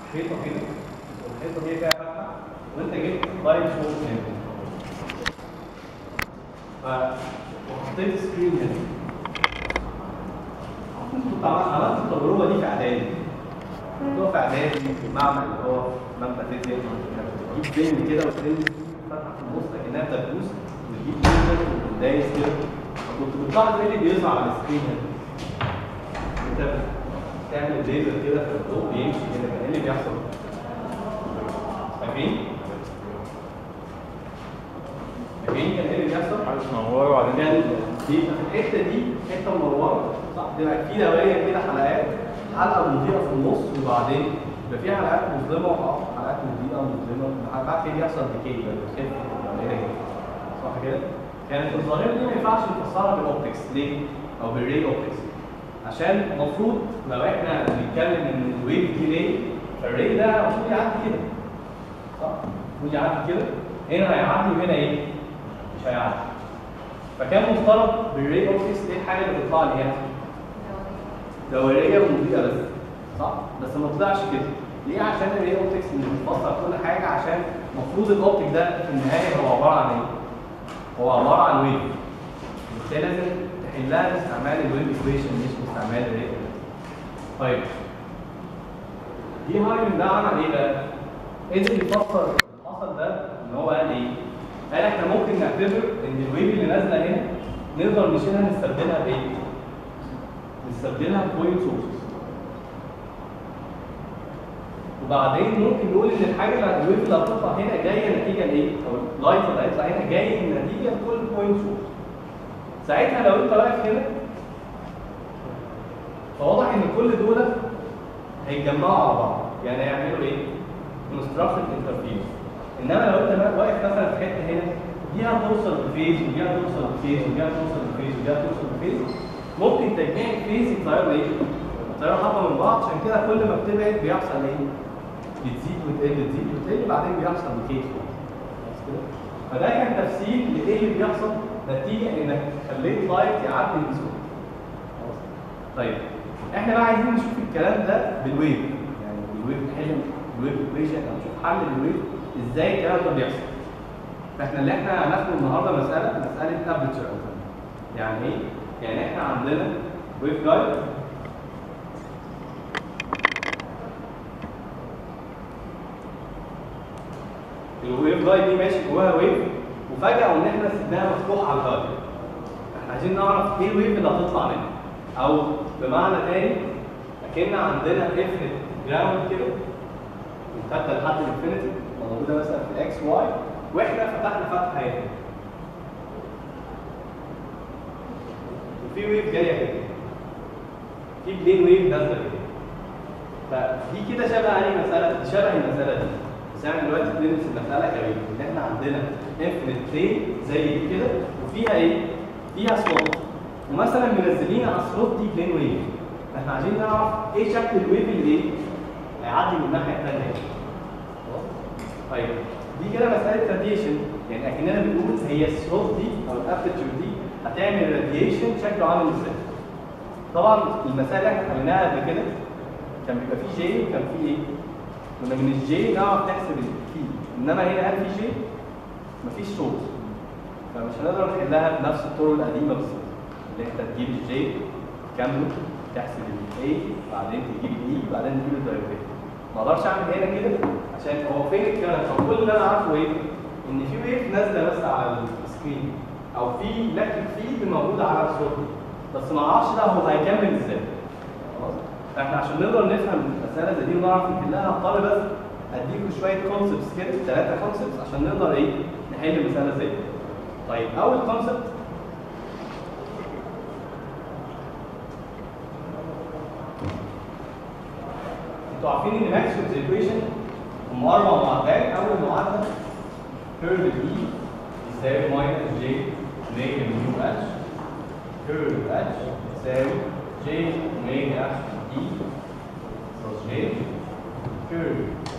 حيطه كده والحيطه دي فيها فتحه وانت جبت لايت سورس هنا ف وحطيت سكرين هنا كنت عملت عملت التجربه دي في اعدادي كنت في اعدادي في المعمل اللي هو في مبنى فيزياء تجيب فيلم كده وتنزل فتحه في النص اكنها دبوس وتجيب ليزر ودايس كده كنت بتلاحظ ايه اللي بيظهر على السكرين هنا انت تعمل ليزر كده في الضوء بيمشي كده كان ايه اللي بيحصل؟ فاكرين؟ فاكرين كان ايه اللي بيحصل؟ حاجه تنور وبعدين كان بيبقى في الحته دي حته منوره صح بيبقى في دوريه كده حلقات حلقه مضيئه في النص وبعدين يبقى في حلقات مظلمه اه حلقات مضيئه مظلمه بعد كده بيحصل ديكي بقى بتخف بقى هنا كده صح كده؟ كانت الظاهره دي ما ينفعش نفسرها بالاوبتكس ليه؟ او بالري اوبتكس عشان المفروض لو احنا بنتكلم ان الويف دي ليه فالري ده المفروض يعدي كده صح؟ المفروض يعدي كده هنا هيعدي وهنا ايه؟ مش هيعدي فكان مفترض بالري اوبتكس ايه الحاجه اللي بتطلع لي هنا؟ دوريه ومضيئه بس صح؟ بس ما طلعش كده ليه؟ عشان الري اوبتكس مش بتفسر كل حاجه عشان المفروض الاوبتيك ده في النهايه هو عباره عن ايه؟ هو عباره عن ويف بالتالي لازم تحلها باستعمال الويف ايكويشن مش باستعمال الري اوبتكس طيب دي هايمن ده عمل ايه بقى؟ قدر يفسر اللي حصل ده ان هو قال ايه؟ قال احنا ممكن نعتبر ان الويف اللي نازله هنا نقدر نشيلها نستبدلها بايه؟ نستبدلها بوينت سورسز وبعدين ممكن نقول ان الحاجه اللي الويف اللي هتطلع هنا جايه نتيجه لايه؟ او اللايت اللي هيطلع هنا جاي نتيجه لكل بوينت سورس ساعتها لو انت واقف هنا فواضح ان كل دول هيتجمعوا على بعض يعني هيعملوا ايه؟ كونستراكشن انترفيرنس انما لو انت واقف مثلا في حته هنا دي هتوصل لفيز ودي هتوصل لفيز ودي هتوصل لفيز ودي هتوصل لفيز ممكن تجميع الفيز يطيروا ايه؟ يطيروا حبه من بعض عشان كده كل ما بتبعد بيحصل ايه؟ بتزيد وتقل تزيد وتقل بعدين بيحصل ديكيت خلاص كده؟ فده كان تفسير لايه اللي بيحصل نتيجه انك خليت لايت يعدي من زون خلاص طيب احنا بقى عايزين نشوف الكلام ده بالويف يعني بالويف نحل الويف ايكويشن او نشوف حل الويف ازاي الكلام ده بيحصل فاحنا اللي احنا هناخده النهارده مساله مساله تابلتشر يعني ايه؟ يعني احنا عندنا ويف جايد الويف جايد دي ماشي جواها ويف وفجاه ان احنا سيبناها مفتوحه على الجايد احنا عايزين نعرف ايه الويف اللي هتطلع منها او بمعنى تاني اكن عندنا انفينيت جراوند كده ممتده لحد الانفينيتي موجوده مثلا في اكس واي واحنا فتحنا فتحه هنا وفي ويف جايه كده في بلين ويف نازله كده فدي كده شبه انهي مساله شبه المساله دي بس احنا دلوقتي بندرس المساله كويف ان احنا عندنا انفينيت بلين زي دي كده وفيها ايه؟ فيها سلوت ومثلا منزلين على السلوت دي بلين ويف فاحنا عايزين نعرف ايه شكل الويف اللي ايه؟ هيعدي من الناحيه الثانيه خلاص؟ طيب دي كده مساله راديشن يعني اكننا بنقول هي السلوت دي او الابتشر دي هتعمل راديشن شكله عامل ازاي؟ طبعا المسائل اللي احنا حليناها قبل كده كان بيبقى فيه جي وكان فيه ايه؟ كنا من الجي نعرف نحسب الكي انما هنا هل في جي؟ مفيش سورس فمش هنقدر نحلها بنفس الطرق القديمه بالظبط اللي انت تجيب الجي تكمله تحسب الاي بعدين تجيب الاي بعدين تجيب الدايركت ما اقدرش اعمل هنا كده عشان هو فين الكلام فكل اللي انا عارفه ايه؟ ان في ويف نازله بس على السكرين او في لكن فيد موجود على الصوره بس ما اعرفش ده هو هيكمل ازاي خلاص فاحنا عشان نقدر نفهم مساله زي دي ونعرف نحلها هضطر بس اديكم شويه كونسبتس كده ثلاثه كونسبتس عشان نقدر ايه نحل مساله زي دي طيب اول كونسبت انتوا عارفين ان ماكسويلز ايكويشن هم اربع معادلات اول معادله كيرف اي يساوي ماينس جي اوميجا ميو اتش كيرف اتش يساوي جي اوميجا اي بلس جي كيرف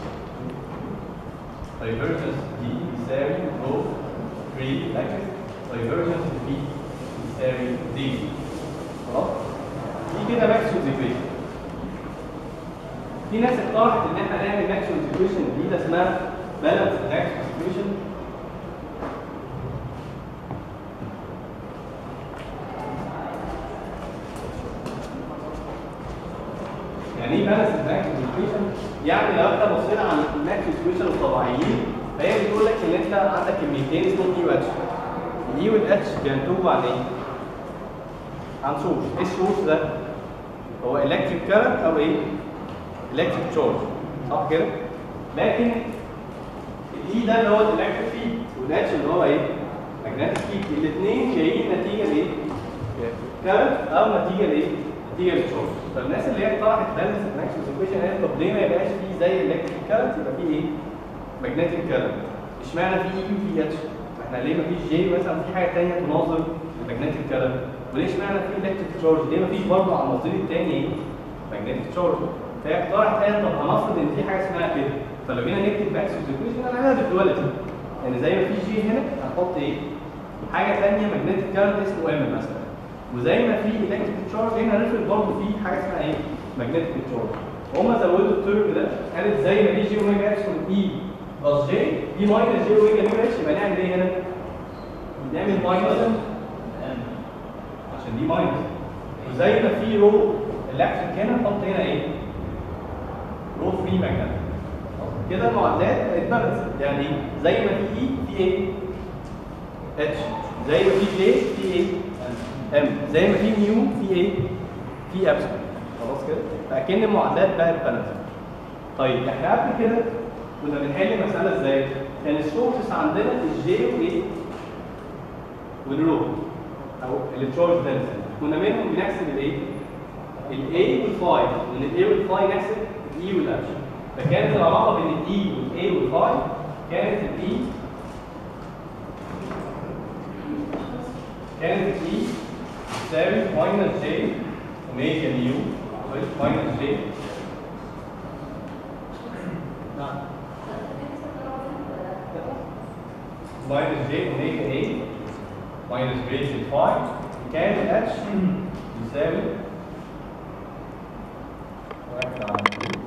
divergence دي يساوي رو 3 لكن divergence بي يساوي دي خلاص دي كده ماكسويلز ايكويشن في ناس اقترحت ان احنا نعمل ماكسيمم سيتويشن جديده اسمها بالانس ماكسيمم سيتويشن يعني ايه بالانس ماكسيمم سيتويشن؟ يعني لو انت بصينا على الماكسيمم سيتويشن الطبيعيين فهي بتقول لك ان انت عندك كميتين اسمهم اي واتش الاي والاتش بينتجوا عن ايه؟ عن سورس ايه السورس ده؟ هو الكتريك كارنت او ايه؟ الكتريك تشارج صح كده؟ لكن الاي ده اللي هو الالكتريك فيد والاتش اللي هو ايه؟ ماجنتيك فيد الاثنين جايين نتيجه لايه؟ كارنت او نتيجه لايه؟ نتيجه للتشارج فالناس اللي هي اقترحت بالانس ماكسيمم سيكويشن قالت طب ليه ما يبقاش فيه زي الالكتريك كارنت يبقى فيه ايه؟ ماجنتيك كارنت اشمعنى في اي وفي اتش؟ احنا ليه ما فيش جي مثلا في حاجه ثانيه تناظر الماجنتيك كارنت؟ وليه اشمعنى في الكتريك تشارج؟ ليه ما فيش برضه على النظير الثاني ايه؟ ماجنتيك تشارج فهي اقترحت قالت طب هنفرض ان في حاجه اسمها كده فلو جينا نكتب ماكسيمم سيكويشن هنعملها بالدواليتي يعني زي ما في جي هنا هنحط ايه؟ حاجه ثانيه ماجنتيك كارنت اسمه ام مثلا وزي ما في الكتريك تشارج هنا هنفرض برضه في حاجه اسمها ايه؟ ماجنتيك تشارج وهم زودوا الترم ده قالت زي ما في جي اوميجا ابسلون اي بلس جي دي ماينس جي اوميجا نيو اتش يبقى نعمل ايه هنا؟ نعمل ماينس عشان دي ماينس وزي ما في رو الكتريك هنا نحط هنا ايه؟ رو فري ماجنت كده المعادلات اتبالانس يعني ايه؟ زي ما في اي في ايه؟ اتش زي ما في جي في ايه؟ ام زي ما في نيو في ايه؟ في ابسلون خلاص كده؟ فاكن المعادلات بقت بالانس طيب احنا قبل كده كنا بنحل مساله ازاي؟ كان السورسز عندنا الجي وايه؟ والرو او التشارج دنسيتي كنا منهم بنحسب الايه؟ الاي والفاي من الاي والفاي نحسب الاي والاتش فكانت العلاقه بين الاي والاي والفاي كانت الاي كانت الاي تساوي ماينس جي اوميجا نيو ماينس جي نعم ماينس جي اوميجا اي ماينس بيز الفاي كان الاتش يساوي واحد على اتنين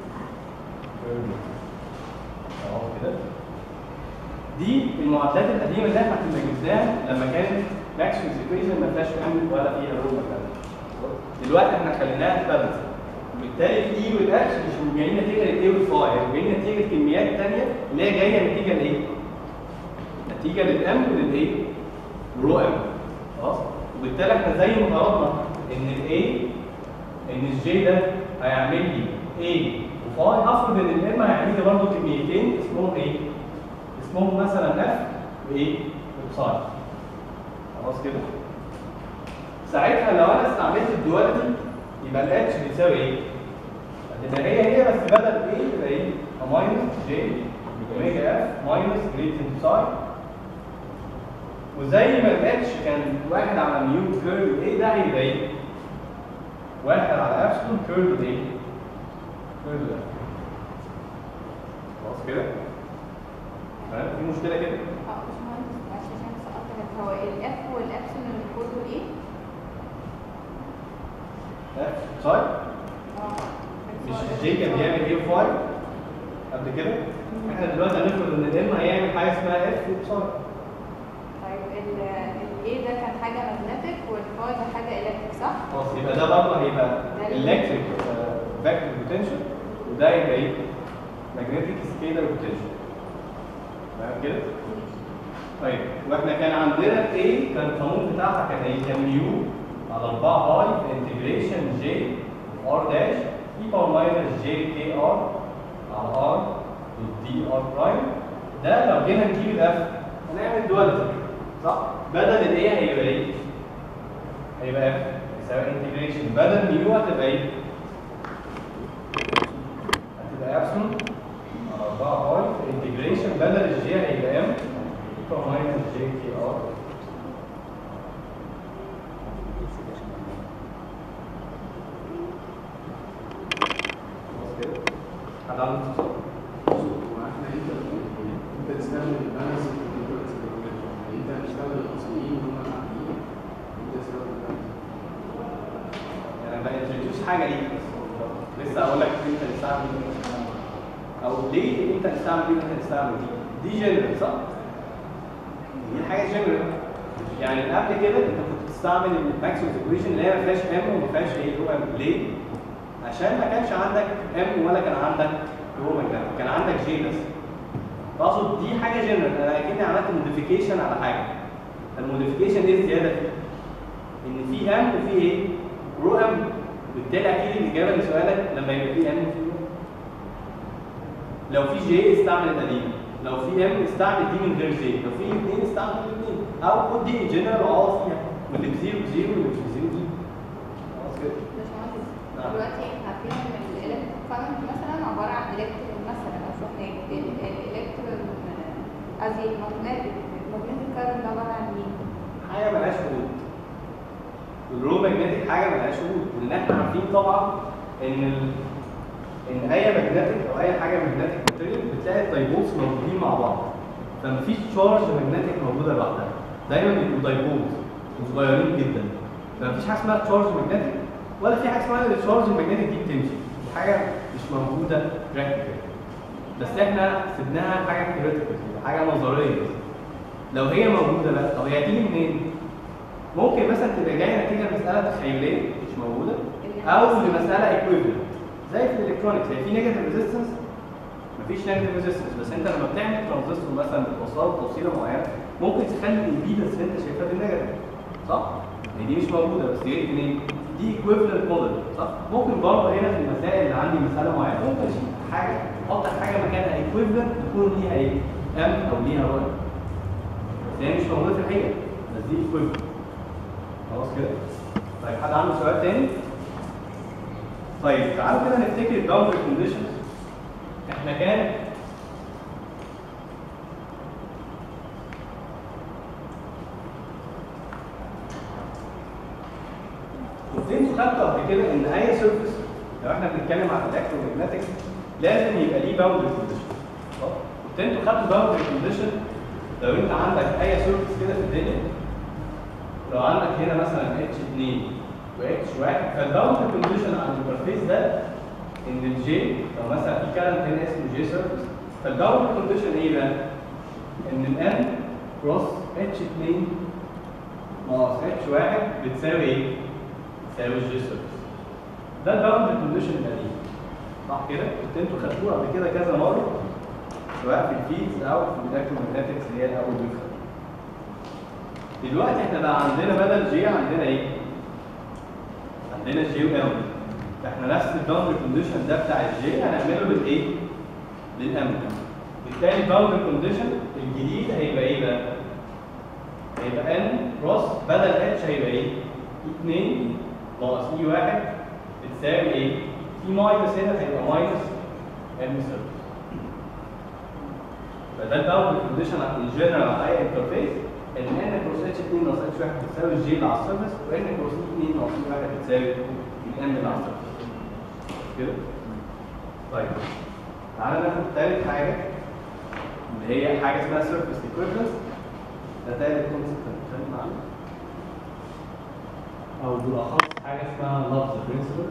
اهو كده دي المعادلات القديمه اللي احنا كنا جبناها لما كانت ماكسيمم سيكويشن ما فيهاش ام ولا فيها رو مثلا دلوقتي احنا خليناها بالانس بالتالي الاي والاتش مش جايين نتيجه للاي والفاي جايين نتيجه كميات ثانيه اللي هي جايه نتيجه لايه؟ نتيجه للام وللايه؟ رو ام خلاص وبالتالي احنا زي ما فرضنا ان الاي ان الجي ده هيعمل لي اي وفاي هفرض ان الام هيعمل لي برضه كميتين اسمهم ايه؟ اسمهم مثلا اف وايه؟ وبساي خلاص كده؟ ساعتها لو انا استعملت الدواليتي يبقى الاتش بيساوي ايه؟ هتبقى هي هي بس بدل ايه يبقى ايه؟ ماينس جي اوميجا اف ماينس جريدينت ساي وزي ما الاتش كان واحد على ميو كيرف ايه ده هيبقى ايه؟ واحد على ابسلون كيرف ايه؟ كيرف ده خلاص كده؟ تمام في مشكله كده؟ اه مش مهندس معلش عشان سقطت هو الاف والابسلون اللي كله ايه؟ اف ساي اه مش الجي كان بيعمل ايه فاي قبل كده؟ احنا دلوقتي هنفرض ان الام هيعمل حاجه اسمها اف وساي طيب الايه ده كان حاجه ماجنتيك والفاي ده حاجه الكتريك صح؟ خلاص يبقى ده برضه هيبقى ده ال- الكتريك فاكتور بوتنشال وده يبقى ايه؟ ماجنتيك سكيلر بوتنشال تمام كده؟ طيب واحنا كان عندنا ايه كان القانون بتاعها كان ايه؟ كان يو على 4 باي في انتجريشن جي ار داش اي باور ماينس جي كي ار على ار دي ار برايم ده لو جينا نجيب الاف هنعمل دواليتي صح؟ بدل الايه هيبقى ايه؟ هيبقى اف يساوي انتجريشن بدل ميو هتبقى ايه؟ هتبقى ابسون على 4 باي في انتجريشن بدل الجي هيبقى ام ماينس جي كي ار خلاص كده حد عنده استفسار؟ واحنا انت انت تستخدم البالانس انت هتشتغل الاصليين هم العاديين انت تستخدم البالانس يعني ما انتروديوس حاجه ليك بس لسه هقول لك انت لسه عامل ليه ان انت تستعمل دي وانت تستعمل دي دي جنرال صح دي حاجه جنرال يعني قبل كده انت كنت بتستعمل الماكسيموس ايكويشن اللي هي ما فيهاش ام وما فيهاش ايه هو ام ليه عشان ما كانش عندك ام ولا كان عندك هو ماجنتيك كان عندك جي بس اقصد دي حاجه جنرال انا اكني عملت موديفيكيشن على حاجه الموديفيكيشن دي الزياده فيه ان في ام وفي ايه رو ام بالتالي اكيد الاجابه لسؤالك لما يبقى في ام وفي رو لو في جي استعمل القديم لو في ام استعمل دي من غير جي لو في اثنين استعمل الاثنين او خد دي جنرال واقعد فيها واللي بزيرو بزيرو واللي مش بزيرو دي خلاص كده باشمهندس نعم. دلوقتي احنا عارفين ان الالكتريك كارنت مثلا عباره عن الكترون مثلا او شفنا الالكترون قصدي المagnetic المagnetic كارنت عباره عن ايه؟ حاجه ملهاش حدود الرو ماجنتيك حاجه ملهاش حدود لان احنا عارفين طبعا ان ال... ان اي ماجنتيك او اي حاجه ماجنتيك ماتيريال بتلاقي الدايبولز موجودين مع بعض فمفيش تشارج ماجنتيك موجوده لوحدها دايما بيبقوا دايبولز وصغيرين جدا فمفيش حاجه اسمها تشارج ماجنتيك ولا في حاجه اسمها ان التشارج الماجنتيك دي بتمشي دي حاجه مش موجوده براكتيكال بس احنا سيبناها حاجه ثيوريتيكال حاجه نظريه بس لو هي موجوده بقى طب هي هتيجي منين؟ ممكن مثلا تبقى جايه نتيجه لمساله تخيليه مش موجوده او لمساله ايكويفالنت زي في الالكترونكس هي في نيجاتيف ريزيستنس مفيش نيجاتيف ريزيستنس بس انت لما بتعمل ترانزستور مثلا بتوصله توصيله معينه ممكن تخلي الامبيدنس اللي انت شايفها بالنيجاتيف صح؟ هي دي مش موجوده بس دي منين؟ دي ايكويفالنت موديل صح؟ ممكن برضه هنا في المسائل اللي عندي مساله معينه ممكن اشيل حاجه احط حاجه مكانها ايكويفالنت تكون ليها ايه؟ ام او ليها رؤيه بس هي مش موجوده في الحقيقه بس دي ايكويفالنت خلاص كده طيب حد عنده سؤال تاني طيب تعالوا كده نفتكر الباوندري كونديشنز احنا كان كنت انتوا خدتوا قبل كده ان اي سيرفيس لو احنا بنتكلم عن الالكترومagnetic لازم يبقى ليه باوندري كونديشن كنت انتوا خدتوا باوندري كونديشن لو انت عندك اي سيرفيس كده في الدنيا لو عندك هنا مثلا اتش 2 و اتش 1 فالباوندري كونديشن على الانترفيس ده ان الجي لو مثلا في كلام هنا اسمه جي سيرفيس فالباوندري كونديشن ايه بقى؟ ان الان كروس اتش 2 ناقص اتش 1 بتساوي ايه؟ بتساوي الجي سيرفيس ده الباوندري كونديشن القديم صح كده؟ كنت انتوا خدتوه قبل كده كذا مره سواء في الفيدز او في الالكترومagنetics اللي هي الاول بيفهم دلوقتي احنا بقى عندنا بدل جي عندنا ايه؟ عندنا جي وام احنا نفس الباوندري كونديشن ده بتاع الجي هنعمله بالايه؟ بالام بالتالي الباوندري كونديشن الجديد هيبقى ايه بقى؟ هيبقى ان كروس بدل اتش هيبقى ايه؟ 2 ناقص اي 1 بتساوي ايه؟ في ماينس هنا هيبقى ماينس ام سيرفيس فده الباوندري كونديشن ان جنرال على اي انترفيس ان ان كروس اتش 2 ناقص اتش 1 بتساوي الجي اللي على السيرفيس وان كروس 2 ناقص اي 1 بتساوي الام اللي على السيرفيس كده؟ طيب تعالى ناخد تالت حاجه اللي هي حاجه اسمها سيرفيس ايكويفالنس ده تالت كونسيبت هنتكلم عنه او بالاخص حاجه اسمها لفظ برنسبل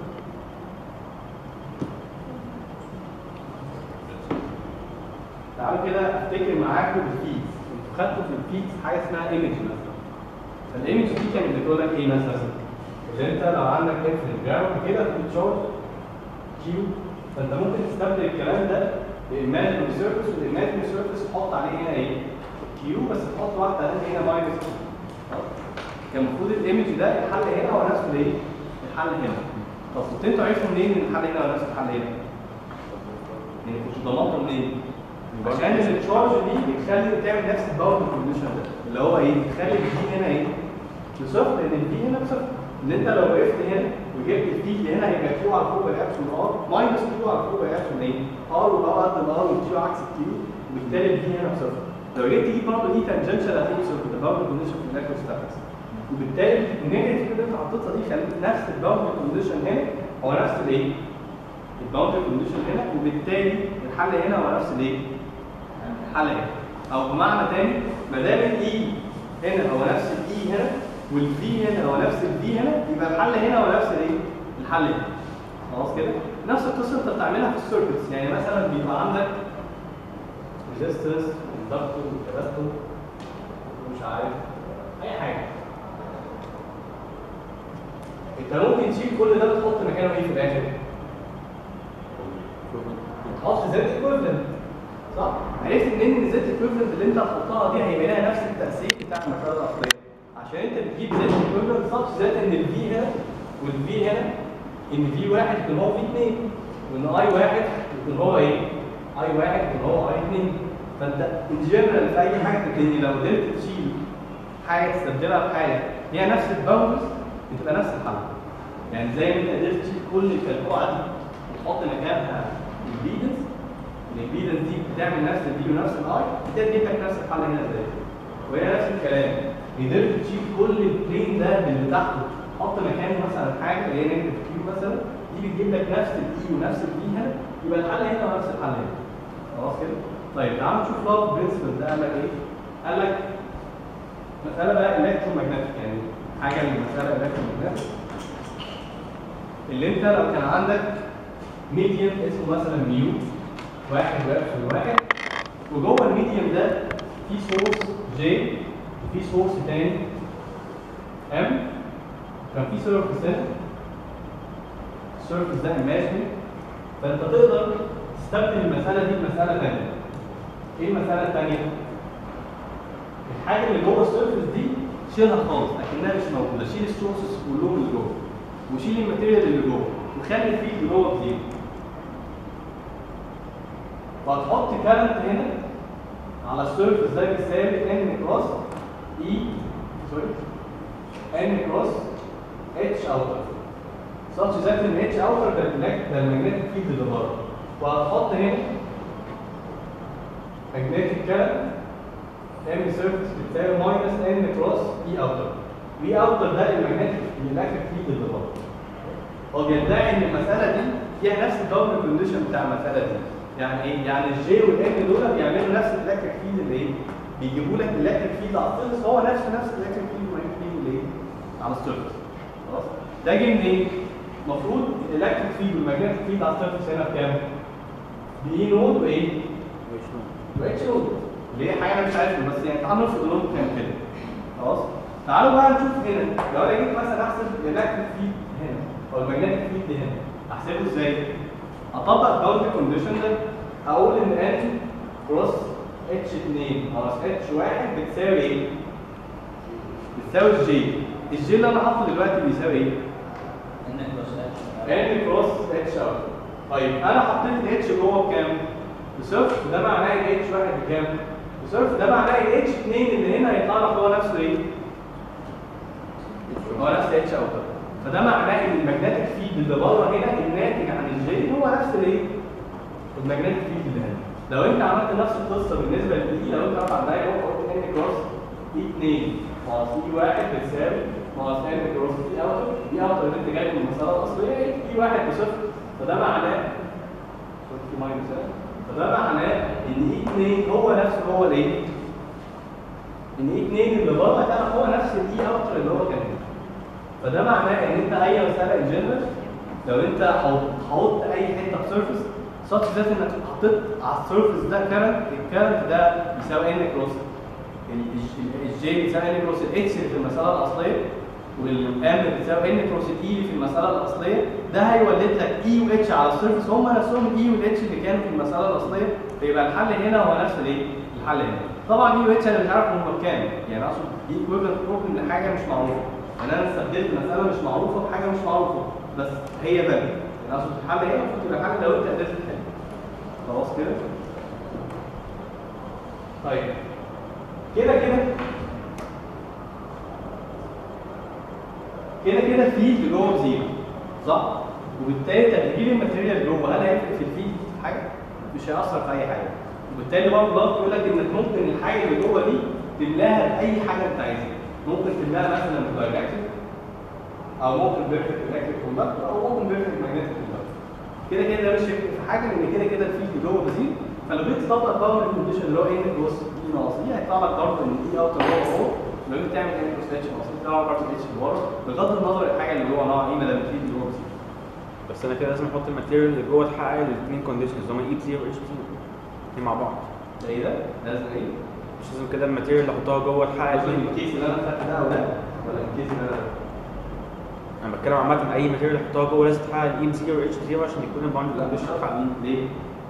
تعالوا كده افتكر معاكم الفيدز انتوا خدتوا في الفيدز حاجه اسمها ايمج مثلا فالايمج دي كانت بتقول لك ايه مثلا؟ ان انت لو عندك انفينيت جراوند كده في تشارج كيو فانت ممكن تستبدل الكلام ده بايماجينري سيرفيس والايماجينري سيرفيس تحط عليه هنا ايه؟ كيو بس تحط واحده هنا ماينس كيو كان المفروض الايمج ده الحل هنا هو نفسه الايه؟ الحل هنا طب كنت انتوا عرفتوا منين ان الحل هنا هو نفس الحل هنا؟ يعني كنتوا ضمنتوا منين؟ عشان التشارج دي بتخلي تعمل نفس الباوند كونديشن ده اللي هو ايه؟ بتخلي الفي هنا ايه؟ بصفر لان الفي هنا بصفر ان انت لو وقفت هنا وجبت الفي اللي هنا هيبقى كيو على 4 باي ابسلون ار ماينس كيو على 4 باي ابسلون ايه؟ ار والار قد الار والكيو عكس الكيو وبالتالي الفي هنا بصفر لو جيت تجيب برضه دي تانجنشال هتيجي صفر ده باوند كونديشن في الالكتروستاتكس وبالتالي النيجاتيف اللي انت حطيتها دي خلت نفس الباوند كونديشن هنا هو نفس الايه؟ الباوند كونديشن هنا وبالتالي الحل هنا هو نفس الايه؟ الحل هنا او بمعنى تاني ما دام الاي هنا هو نفس الاي هنا والفي هنا هو نفس الفي هنا يبقى الحل هنا هو نفس الايه؟ الحل هنا خلاص كده؟ نفس القصه انت بتعملها في السيركتس يعني مثلا بيبقى عندك ريزيستنس اندكتور وكاباستور ومش عارف اي حاجه انت ممكن تشيل كل ده وتحط مكانه ايه في الاخر؟ تحط زد ايكويفلنت صح؟ عرفت منين ان الزد ايكويفلنت اللي انت هتحطها دي هيبقى لها نفس التاثير بتاع المساله الاصليه عشان انت بتجيب زد ايكويفلنت ساتش ذات ان الفي هنا والفي هنا ان في واحد يكون هو في اثنين وان اي واحد يكون هو ايه؟ اي واحد يكون هو اي اثنين فانت ان جنرال في اي حاجه في الدنيا لو قدرت تشيل حاجه تستبدلها بحاجه هي نفس الباوندز بتبقى نفس الحل يعني زي ما انت قدرت تشيل كل الكلكوعه دي وتحط مكانها البيدنس البيدنس دي بتعمل نفس الفي ونفس الاي انت تجيب لك نفس الحل هنا ازاي وهي نفس الكلام قدرت تشيل كل البلين ده اللي تحته تحط مكانه مثلا حاجه اللي هي نيجاتيف كيو مثلا دي بتجيب لك نفس الاي ونفس الفي هنا يبقى الحل هنا ونفس الحل هنا خلاص كده طيب تعال نشوف لاف برنسبل ده قال لك ايه قال لك مساله بقى الكترومagnetic يعني حاجه من المساله الكترومagnetic اللي انت لو كان عندك ميديم اسمه مثلا ميو واحد واقف واحد وجوه الميديم ده في سورس جي وفي سورس تاني ام كان في سيرفس هنا السيرفس ده imaginary فانت تقدر تستبدل المساله دي بمساله ثانيه ايه المساله الثانيه؟ الحاجه اللي جوه السيرفس دي شيلها خالص لكنها مش موجوده شيل السورسز كلهم اللي جوه وشيل الماتيريال اللي جوه وخلي الفيلد اللي جوه بزيرو فهتحط كارنت هنا على السيرفس ده بيساوي ان كروس اي سوري ان كروس اتش اوتر such that ان اتش اوتر ده الماجنتيك ده الماجنتيك فيلد اللي بره وهتحط هنا magnetic current ام سيرفس بتساوي ماينس ان كروس اي اوتر اي اوتر ده الماجنتيك الالكتريك فيلد اللي بره هو بيدعي ان المساله دي فيها نفس الدبل كونديشن بتاع المساله دي يعني ايه؟ يعني الجي والان دول بيعملوا نفس الالكتريك فيلد اللي ايه؟ بيجيبوا لك الالكتريك فيلد على السيرفس هو نفس نفس الالكتريك فيلد والماجنتيك فيلد اللي ايه؟ على السيرفس خلاص؟ ده جه منين؟ المفروض الالكتريك فيلد والماجنتيك فيلد على السيرفس هنا بكام؟ باي نود وايه؟ واتش نود اللي هي حاجه انا مش عارفها بس يعني تعالوا نفرض انهم كان كده خلاص؟ تعالوا بقى نشوف هنا لو انا جيت مثلا احسب الالكتريك فيلد هنا او الماجنتيك فيلد هنا احسبه ازاي؟ اطبق الباوندري كونديشن ده اقول ان ان كروس اتش 2 ناقص اتش 1 بتساوي ايه؟ بتساوي الجي الجي اللي انا حاطه دلوقتي بيساوي ايه؟ ان كروس اتش اوت طيب انا حطيت الاتش جوه بكام؟ بصفر ده معناه ان اتش 1 بكام؟ بصفر ده معناه ان اتش 2 اللي هنا هيطلع لك هو نفسه ايه؟ هو نفس اتش اوتر فده معناه ان الماجنتيك فيلد اللي بره هنا الناتج عن الجي هو نفس الايه؟ الماجنتيك فيلد اللي هنا لو انت عملت نفس القصه بالنسبه للاي لو انت رفعت دايره وقلت ان كروس اي 2 ناقص اي 1 بتساوي ناقص ان كروس اي اوتر اي اوتر اللي انت جايبه من المساله الاصليه اي 1 بصفر فده معناه شفت ماينس فده معناه ان اي 2 هو نفسه هو الايه؟ ان اي 2 اللي بره كان هو نفس الاي اوتر اللي هو كان هنا فده معناه ان انت اي مساله ان جنرال لو انت حوطت اي حته في سيرفيس ساتش ذات انك حطيت على السيرفيس ده كارنت الكارنت ده بيساوي ان كروس الجي بيساوي ان كروس الاتش اللي في المساله الاصليه والام بتساوي ان كروس الاي في المساله الاصليه ده هيولد لك اي واتش على السيرفيس هم نفسهم الاي والاتش اللي كانوا في المساله الاصليه فيبقى الحل هنا هو نفس الايه؟ الحل هنا طبعا اي واتش انا مش عارف هم بكام يعني اقصد دي ايكويفالنت بروبلم لحاجه مش معروفه يعني انا استبدلت مساله مش معروفه بحاجه مش معروفه بس هي فاليد يعني اقصد الحل هنا المفروض تبقى حل لو انت قدرت تحل خلاص كده طيب كده كده كده كده الفيلد جوه بزيرو صح؟ وبالتالي تغيير الماتيريال جوه هل هيفرق في الفيلد في حاجه؟ مش هيأثر في اي حاجه وبالتالي برضه ضغط يقول لك انك ممكن الحاجه اللي جوه دي تملاها باي حاجه انت عايزها ممكن تملاها مثلا بدايركتيف او ممكن بيرفكت الكتريك كوندكتور او ممكن بيرفكت ماجنتيك كوندكتور كده كده ده مش هيفرق في حاجه لان كده كده الفيلد جوه بزيرو فلو جيت تطبق باور كونديشن اللي هو ان كروس اي ناقص اي هيطلع لك برضه ان اي اوتر هو هو لو جيت تعمل ان كروس اتش ناقص اي طبعا برضه اتش اللي ورا بغض النظر الحاجه اللي جوه نوع ايه ما دام الفيلد جوه بزيرو بس انا كده لازم احط الماتيريال اللي جوه تحقق الاثنين كونديشنز هما اي 0 واتش 0 الاثنين مع بعض ده ايه ده؟ لازم ايه؟ مش لازم كده الماتيريال اللي احطها جوه تحقق لازم الاثنين الكيس اللي انا خدت ده او ده ولا الكيس اللي انا انا بتكلم عامه اي ماتيريال احطها جوه لازم تحقق الاي 0 واتش 0 عشان يكون الباوند لا مش كونديشن هدفع مين ليه؟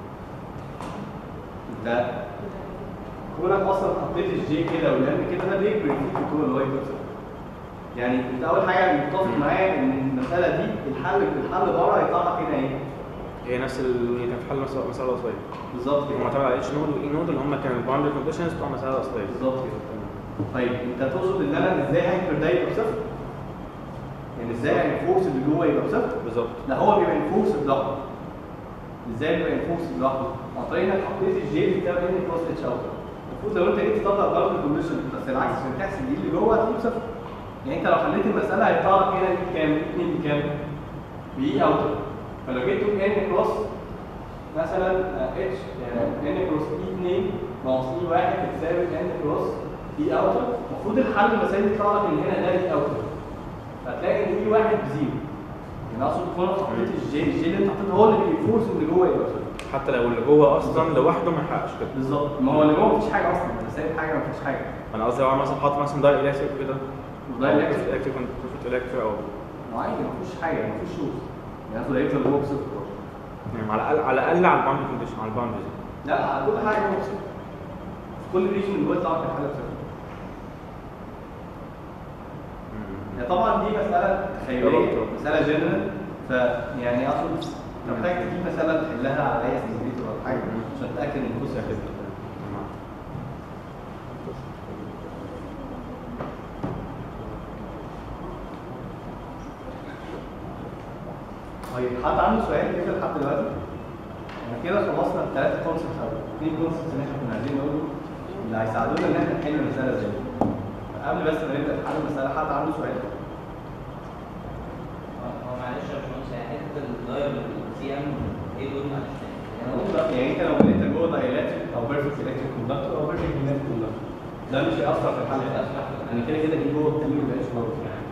ده كونك اصلا حطيت الجي كده والام كده ده بيجبر فيك تكون الواي بيرسون يعني انت اول حاجه متفق معايا ان المساله دي الحل الحل بره هيطلع لك هنا ايه؟ هي نفس اللي كان في حل مسألة مسألة الأصلية بالظبط هو كده معتمد على اتش نود واي نود اللي هم كانوا الباوند كونديشنز بتوع المسألة الأصلية بالظبط كده طيب انت تقصد ان انا ازاي هاكر ده يبقى بصفر؟ يعني ازاي الفورس اللي جوه يبقى بصفر؟ بالظبط لا هو بيبقى انفورس لوحده ازاي بيبقى انفورس لوحده؟ عن طريق انك حطيت الجي بتاع ان كروس اتش اوت المفروض لو انت جيت تطلع ضرب كونديشن بس العكس عشان تحسب دي اللي جوه هتجيب صفر يعني انت لو حليت المساله هيطلع لك هنا دي بكام؟ 2 بكام؟ باي اوت فلو جيت تقول ان كروس مثلا اتش يعني ان كروس اي 2 ناقص اي 1 بتساوي ان كروس اي اوت المفروض الحل المسائل يطلع لك ان هنا ده اي اوت فتلاقي ان اي 1 بزيرو يعني اقصد تكون حطيت الجي الجي اللي انت حطيته هو اللي بيفورس اللي جوه يبقى صفر حتى لو اللي جوه أصلا لوحده ما يحققش كده بالظبط ما هو اللي جوه مفيش حاجه اصلا انت سايب حاجه مفيش حاجه أنا قصدي لو أنا مثلا حاطط مثلا داي إلكتريك كده وده اللي إلكتريك إلكتريك إلكتريك أو ما عادي مفيش حاجه مفيش شوز يعني اصل هيفضل جوه بصفر برضه. يعني على الأقل على الأقل على الباوند كونديشن على الباوند لا على كل حاجه جوه بصفر في كل ريجن اللي جوه يطلع لك الحاجه بصفر هي طبعا دي مساله تخيليه بالظبط. مساله جنرال فيعني اقصد انت محتاج تجيب مساله تحلها على اي سنتيمتر ولا حاجه عشان تتاكد ان الكوست كده طيب حد عنده سؤال كده لحد دلوقتي؟ احنا كده خلصنا الثلاثة كونسبتس او اثنين كونسبتس اللي احنا كنا عايزين نقولهم اللي هيساعدونا ان احنا نحل مسألة زي دي. قبل بس ما نبدأ في حل المسألة حد عنده سؤال؟ هو معلش يا باشمهندس هي حته الداير سي ام ايه دول معلش يعني أقول بقى، يعني انت لو بنيت جوه دايلكتريك او بيرفكت الكتريك كوندكتور او بيرفكت ماجنتيك كوندكتور ده مش هيأثر في الحل ده يعني كده كده دي جوه التاني ما بقاش جوه يعني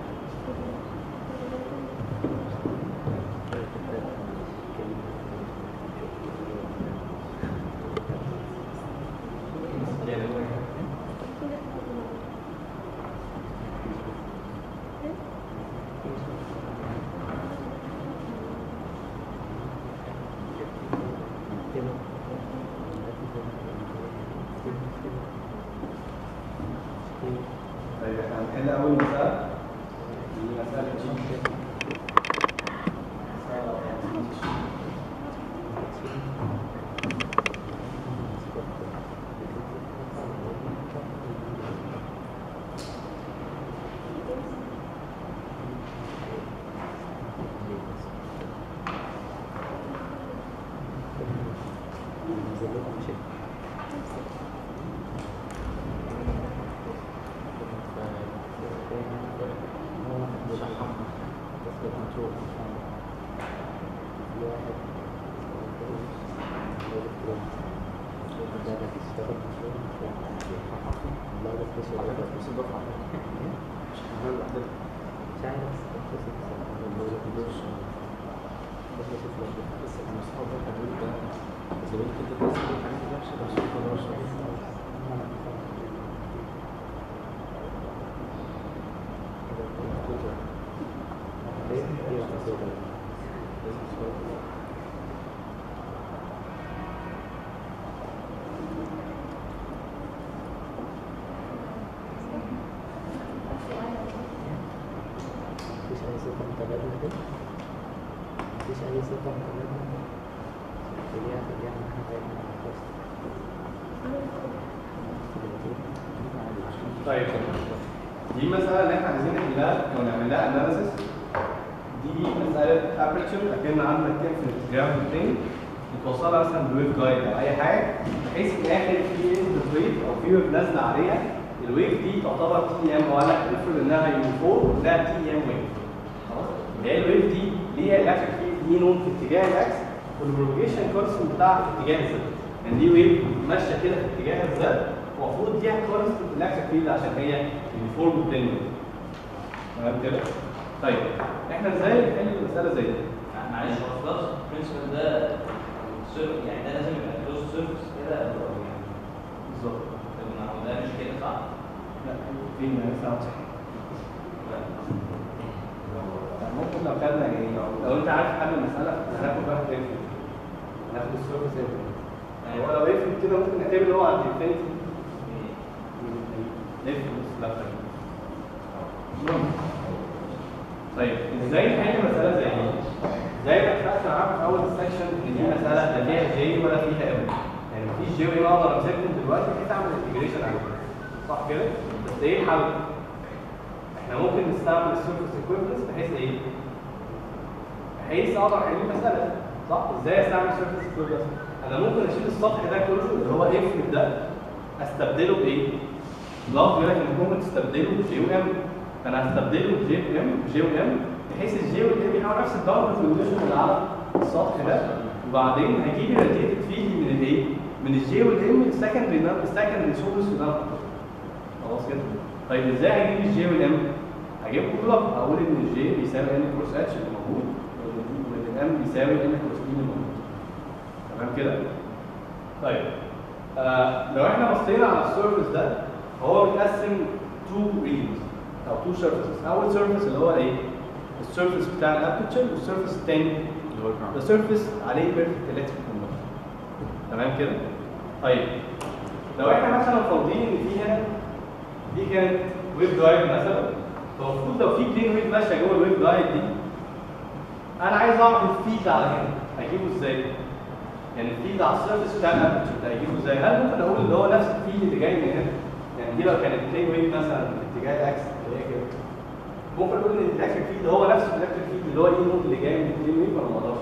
طيب احنا هنحل اول مسألة دي مسألة جي مفيش أي صفة متبادلة كده مفيش أي صفة متبادلة خليها خليها معاها زي ما احنا خلاص طيب دي المسألة اللي احنا عايزين نحلها او نعمل لها اناليسيس دي مسألة aperture لكن عندك infinite gravity plane بتوصلها مثلا بويف جايد او اي حاجة بحيث في الاخر في input wave او في ويف نازلة عليها الويف دي تعتبر تي ام ولا افرض انها يونيفورم ده تي ام ويف خلاص اللي هي الويف دي ليها الكتريك فيلد دي نون في اتجاه الاكس والبروبيجيشن كونستنت بتاعها في اتجاه الزد يعني دي ويف ماشيه كده في اتجاه الزد المفروض ليها كونستنت الكتريك فيلد عشان هي يونيفورم بلين تمام كده؟ طيب احنا ازاي نحل مساله زي دي؟ معلش هو خلاص البرنسبل ده سيرف- يعني ده لازم يبقى كلوز سيرفيس كده أو يعني بالظبط طب ما هو ده مش كده صح؟ لا فين ما ينفعش ممكن لو خدنا يعني لو انت عارف حل المساله هناخد واحد تاني هناخد السيرفيس يعني هو لو يفرق كده ممكن نعتبر ان هو عند الانفينيتي لف نص لفه المهم. طيب ازاي نحل مساله زي دي؟ زي ما اتفقت معاكم في اول سيكشن ان دي مساله لا فيها جي ولا فيها ام يعني مفيش جي وام اقدر امسكهم دلوقتي بحيث اعمل انتجريشن عليهم صح كده؟ بس ايه الحل؟ احنا ممكن نستعمل السيرفيس ايكويفالنس بحيث ايه؟ بحيث اقدر احل المساله صح؟ ازاي استعمل سيرفيس ايكويفالنس؟ انا ممكن اشيل السطح ده كله اللي هو اف ده استبدله بايه؟ ضاف يقول لك انك ممكن تستبدله بجي وام فانا هستبدله بجي وام بجي وام بحيث الجي والام يحاول نفس الباوند كونديشن اللي على السطح ده وبعدين هجيب الراديتد فيلد من الايه؟ من الجي والام السكندري السكندري سورس ده خلاص كده طيب ازاي هجيب الجي والام؟ هجيب كلها هقول ان الجي بيساوي ان كروس اتش اللي موجود وان الام بيساوي ان كروس بي اللي موجود تمام كده؟ طيب آه لو احنا بصينا على السيرفيس ده هو متقسم تو ريجنز او تو سيرفيسز اول سيرفيس اللي هو ايه؟ السيرفيس بتاع الابتشر والسيرفيس الثاني اللي هو ده الجراوند سيرفيس عليه بيرفكت الكتريك كوندكشن تمام كده؟ طيب لو احنا مثلا فرضين ان في هنا دي كانت ويب جايد مثلا فالمفروض لو في بلين ويب ماشيه جوه الويب جايد دي انا عايز اعرف الفيد على هنا اجيبه ازاي؟ يعني الفيد على السيرفيس بتاع الابتشر ده اجيبه ازاي؟ هل ممكن اقول اللي هو نفس الفيد اللي جاي من هنا؟ يعني دي لو كانت بلين ويب مثلا في اتجاه الاكس اللي هي كده ممكن اقول ان الالكتريك فيد هو نفس الالكتريك فيد اللي هو ايه نود اللي جاي من البلين ويب ولا ما اقدرش؟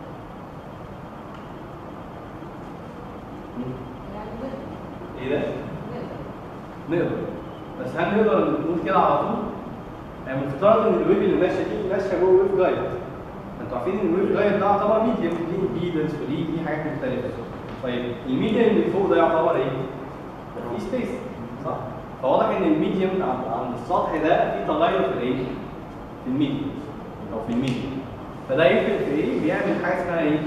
يعني نقدر ايه ده؟ نقدر نقدر بس هل نقدر نقول كده على طول؟ يعني مفترض ان الويب اللي ماشيه دي ماشيه جوه ويب جايد انتوا عارفين ان الويب جايد ده يعتبر ميديم ليه امبيدنس وليه ليه حاجات مختلفه طيب الميديم اللي فوق ده يعتبر ايه؟ في سبيس صح؟ فواضح ان الميديم عند عند السطح ده في تغير في الايه؟ في الميديم او في الميديم فده يفرق في ايه؟ بيعمل حاجه اسمها ايه؟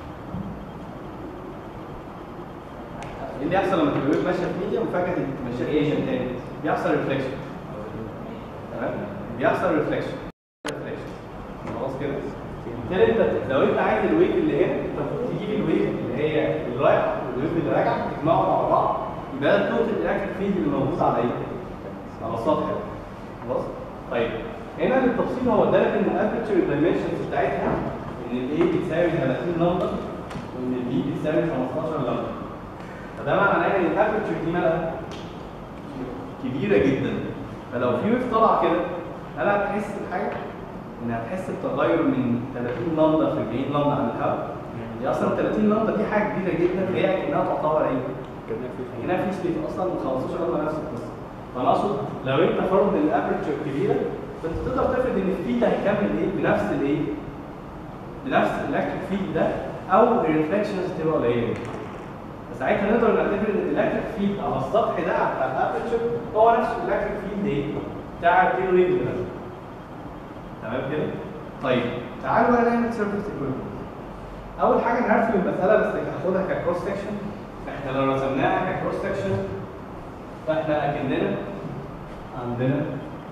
ايه اللي يحصل لما تبقى الويب ماشيه في ميديم وفجاه تمشيها في ميديم تاني؟ بيحصل ريفليكشن تمام؟ بيحصل ريفليكشن ريفليكشن خلاص كده؟ بالتالي انت لو انت عايز الويف اللي هنا انت المفروض تجيب الويف اللي هي اللي رايح والويف اللي راجع تجمعهم مع بعض يبقى ده التوتال الكتريك فيلد اللي موجود على ايه؟ على السطح ده. خلاص؟ طيب هنا للتفصيل هو ادالك ان الابرتشر دايمنشنز بتاعتها ان الاي بتساوي 30 لمبه وان البي بتساوي 15 لمبه فده معناه ان الابرتشر دي مالها كبيره جدا فلو في ويف طالعه كده هل هتحس بحاجه؟ ان هتحس بتغير من 30 لمبه في 40 لمبه عن الهواء دي اصلا 30 لمبه دي حاجه كبيره جدا فهي كانها تعتبر ايه؟ كده في هنا في سبيس اصلا و 15 لمبه نفس القصه فانا اقصد لو انت فرض ان الابرتشر كبيره فانت تقدر تفرض ان الفيد هيكمل ايه بنفس الايه؟ بنفس الالكتريك فيد ده او الريفلكشنز تبقى قليله فساعتها نقدر نعتبر ان الالكتريك فيد على السطح ده بتاع الابرتشر هو نفس الالكتريك فيد ايه؟ بتاع البين ويف ده تمام كده؟ طيب تعالوا بقى نعمل سيرفيس ايكويفالنت اول حاجه نرسم المساله بس هاخدها ككروس سكشن احنا لو رسمناها ككروس سكشن فاحنا اكننا عندنا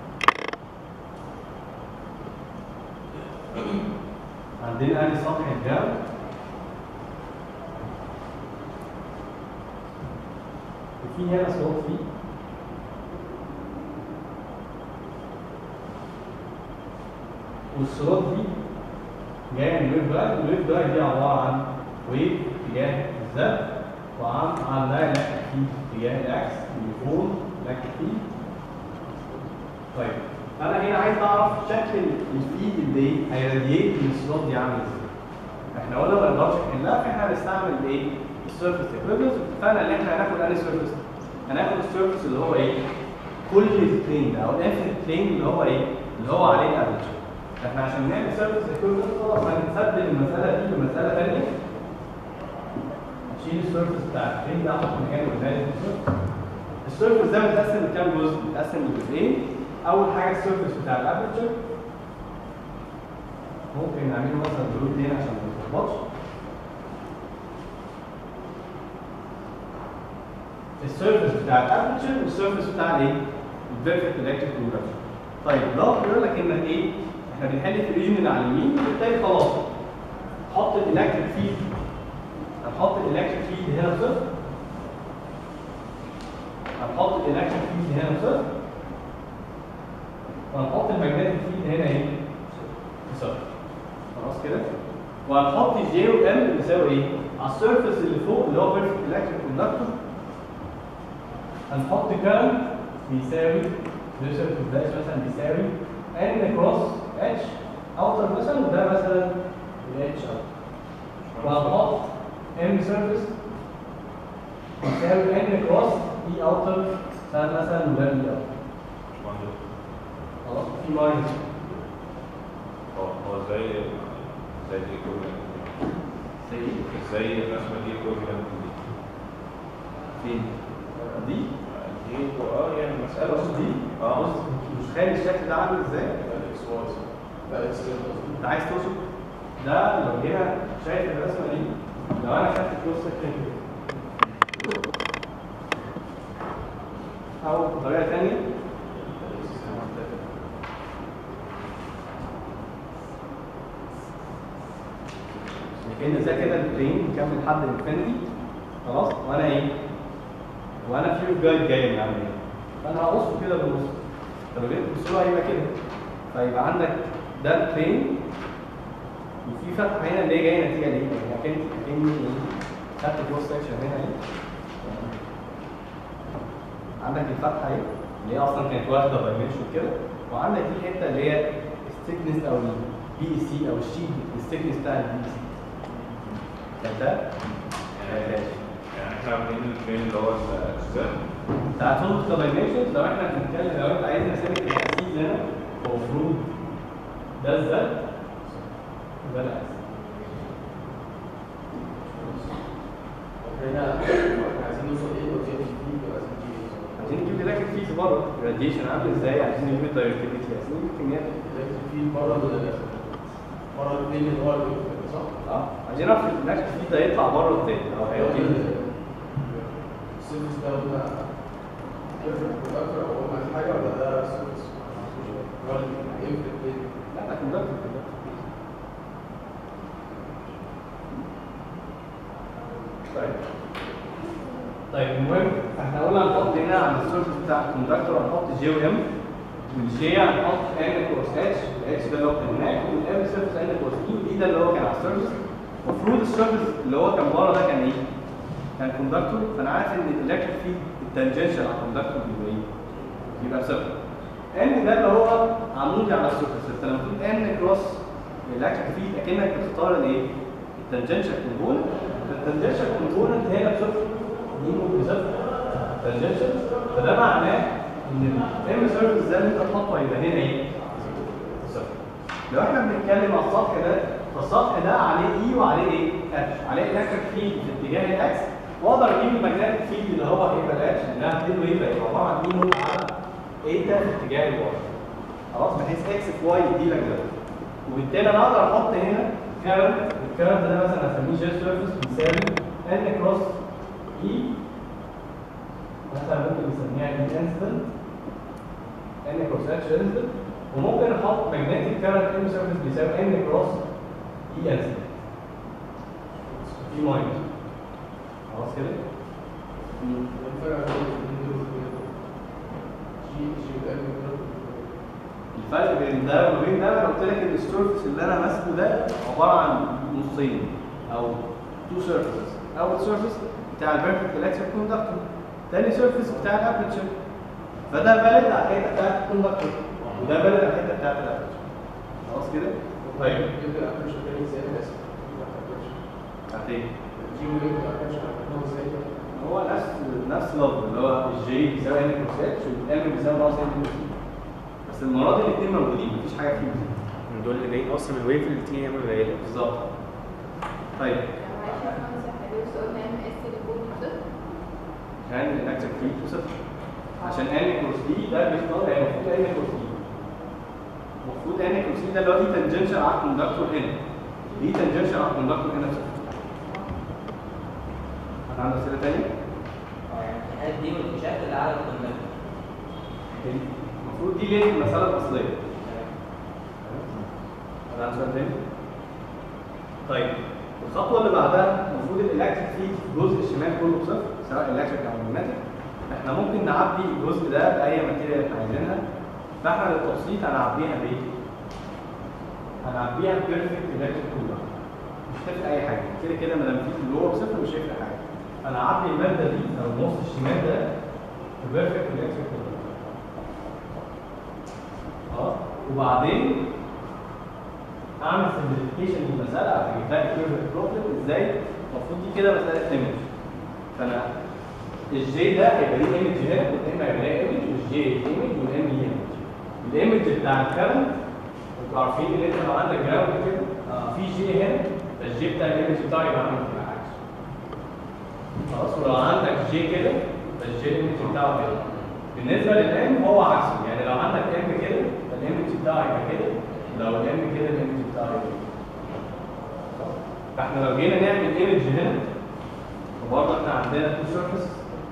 عندنا ادي سطح الجو وفي هنا سلوت فيه والسلوت دي جايه من الويف جايد الويف جايد دي عباره عن ويف اتجاه الزد وعن عندها لك في اتجاه الاكس يونيفورم لك فيه طيب انا هنا عايز اعرف شكل الفيد اللي ايه هيراديت من السلوت دي عامل ازاي احنا قلنا ما نقدرش نحلها فاحنا هنستعمل ايه السيرفيس ايكويفالنس اتفقنا ان احنا هناخد انهي سيرفيس هناخد السيرفيس اللي هو ايه كل البلين ده او الانفينيت بلين اللي هو ايه اللي هو عليه الافريج احنا عشان نعمل سيرفيس ايكويفالنس خلاص هنستبدل المساله دي بمساله ثانيه نشيل السيرفيس بتاع البلين ده احط مكانه الثاني السيرفيس ده متقسم لكام جزء؟ متقسم لجزئين اول حاجه السيرفيس بتاع الابرتشر ممكن نعمله مثلا دروب تاني عشان ما نتلخبطش السيرفيس بتاع الابرتشر والسيرفيس بتاع الايه؟ البيرفكت الكتريك كونجكشن طيب لو بيقول لك انك ايه؟ احنا بنحل في الريجن اللي على اليمين وبالتالي خلاص حط الالكتريك فيلد هنحط الالكتريك فيلد هنا بصفر هنحط الالكتريك فيلد هنا بصفر وهنحط الماجنتيك فيلد هنا ايه؟ بصفر خلاص كده وهنحط جي و ام بيساوي ايه؟ على السيرفيس اللي فوق اللي هو بيرفكت الكتريك كوندكتور هنحط كارنت بيساوي ريسيرش داش مثلا بيساوي ان كروس اتش اوتر مثلا وده مثلا الاتش اوتر وهنحط ام سيرفيس بيساوي ان كروس اي اوتر مثلا وده اي اوتر خلاص في ماينس هو هو ازاي ازاي دي equivalent؟ زي ازاي الرسمه دي equivalent دي؟ فين؟ دي دي اه يعني مساله بص دي اه بص متخيل الشكل ده عامل ازاي؟ ده اكس واي ده اكس انت عايز توصل ده لو جينا شايف الرسمه دي لو انا خدت كروس سكشن كده او بطريقه ثانيه كأن زي كده البلين مكمل لحد الانفينيتي خلاص وانا ايه؟ وانا في جايد جاي من عندي فانا هقصه كده بالنص طب لو جيت تبص له هيبقى كده فيبقى عندك ده البلين وفي فتحه هنا اللي هي جايه نتيجه ليه؟ يعني اكن اكني خدت كروس سكشن هنا اهي عندك الفتحه اهي اللي هي اصلا كانت واخده دايمنشن كده وعندك دي الحته اللي هي الثيكنس او البي اي سي او الشيت الثيكنس بتاع البي اي سي كان ده يعني يعني احنا عاملين البلين اللي هو الاجزاء بتاع توتال دايمنشنز لو احنا بنتكلم لو انت عايز نسمي الاسيس هنا هو المفروض ده الزد وده الاكس هنا احنا عايزين نوصل ايه لو زيادة فيه يبقى عايزين نجيب ايه؟ عايزين نجيب لك الفيز بره الراديشن عامل ازاي عايزين نجيب الدايركتيفيتي عايزين نجيب الكميات لازم فيه بره ال- بره الاثنين اللي هو الويف صح؟ اه عايزين نعرف الاكس فيه ده يطلع بره ازاي او هيودي ازاي السيرفس ده قلنا بيرفكت اكتر او قلنا حاجه ولا ده سيرفس؟ هو الانفت بين لا ده كوندكتور طيب طيب المهم احنا قلنا هنحط هنا على السيرفس بتاع الكوندكتور هنحط جي و ام والجي هنحط ان كروس اتش الاتش ده اللي هو كان هناك والام سيرفس ان كروس اي والاي ده اللي هو كان على السيرفس المفروض السيرفس اللي هو كان بره ده كان ايه؟ كان كوندكتور فانا عارف ان الالكتريك فيلد التانجنشال على الكوندكتور بيبقى ايه؟ يبقى صفر ان ده اللي هو عمودي على السيرفس انت لما تقول ان كروس الالكتريك فيلد اكنك بتختار الايه؟ التانجنشال كومبوننت التانجنشال كومبوننت هنا بصفر دي ممكن بصفر تانجنشال فده معناه ان الام سيرفيس ده اللي انت تحطه هيبقى هنا ايه؟ صفر لو احنا بنتكلم على السطح ده فالسطح ده عليه اي وعليه ايه؟ اتش عليه الكتريك فيلد في اتجاه الاكس واقدر اجيب الماجنتيك فيلد اللي هو هيبقى الاتش انها هتديله يبقى يبقى عباره عن اي نوت على ايتا في اتجاه الواي خلاص بحيث اكس في واي يدي لك ده وبالتالي انا اقدر احط هنا كارنت الكارنت ده مثلا هسميه جي سيرفيس بيساوي ان كروس اي مثلا ممكن نسميها اي انسيدنت ان كروس اتش انسيدنت وممكن احط ماجنتيك كارنت ام سيرفيس بيساوي ان كروس اي انسيدنت في ماينس خلاص كده الفرق بين الاثنين دول جي جي والام الفرق بين ده وما بين ده انا قلت لك ان السيرفيس اللي انا ماسكه ده عباره عن نصين او تو سيرفيسز اول سيرفيس بتاع البيرفكت الكتريك كوندكتور تاني سيرفيس بتاع الابرتشر فده فاليد على الحته بتاعت الكوندكتور وده فاليد على الحته بتاعت الابرتشر خلاص كده طيب يبقى الابريشن تاني زياده بس بتاعت ايه جي والام الابريشن هو ازاي هو نفس نفس لفظ اللي هو الجي بيساوي ان كروس اتش والام بيساوي ناقص ان كروس بس المره دي الاثنين موجودين مفيش حاجه فيهم من دول اللي جايين اصلا من الويف اللي تيجي يعملوا قليله بالظبط طيب معلش يا خمسة حبيبي قلنا ام اس بيكون صفر عشان الاكتف فيه صفر عشان ان كروس دي ده بيختار هي المفروض ان كروس دي المفروض ان ايكوال سي ده اللي هو دي تنجنشال على الكوندكتور هنا دي تنجنشال على الكوندكتور هنا بصفر حد عنده اسئله تانية؟ اه يعني الحاجات دي والانشاءات اللي على الكونتاكت المفروض دي ليه المساله الاصليه حد عنده سؤال تاني؟ طيب الخطوه اللي بعدها المفروض الالكتريك فيه الجزء الشمال كله بصفر سواء الكتريك او المagnetic احنا ممكن نعبي الجزء ده باي ماتيريال احنا عايزينها فاحنا للتبسيط هنعبيها بايه؟ هنعبيها بيرفكت الكتريك كلها مش هتفرق اي حاجه كده كده ما دام في اللور بصفر مش هيفرق حاجه انا هعبي الماده دي او النص الشمال ده بيرفكت الكتريك كلها اه وبعدين اعمل سمبليفيكيشن للمساله عشان اجيب لها ايكويفالنت بروبلم ازاي المفروض دي كده مساله ايمج فانا الجي ده هيبقى ليه ايمج هنا والام هيبقى ليه ايمج والجي ايمج والام ليه ايمج الايمج بتاع الكرنت انتوا عارفين ان انت لو عندك جراوند كده في جي هنا فالجي بتاع الايمج بتاعه يبقى عامل كده عكس خلاص ولو عندك جي كده فالجي الايمج بتاعه كده بالنسبه للام هو عكسه يعني لو عندك ام كده فالايمج بتاعه يبقى كده لو الام كده الايمج بتاعه يبقى كده فاحنا لو جينا نعمل ايمج هنا وبرضه احنا عندنا تو سيرفيس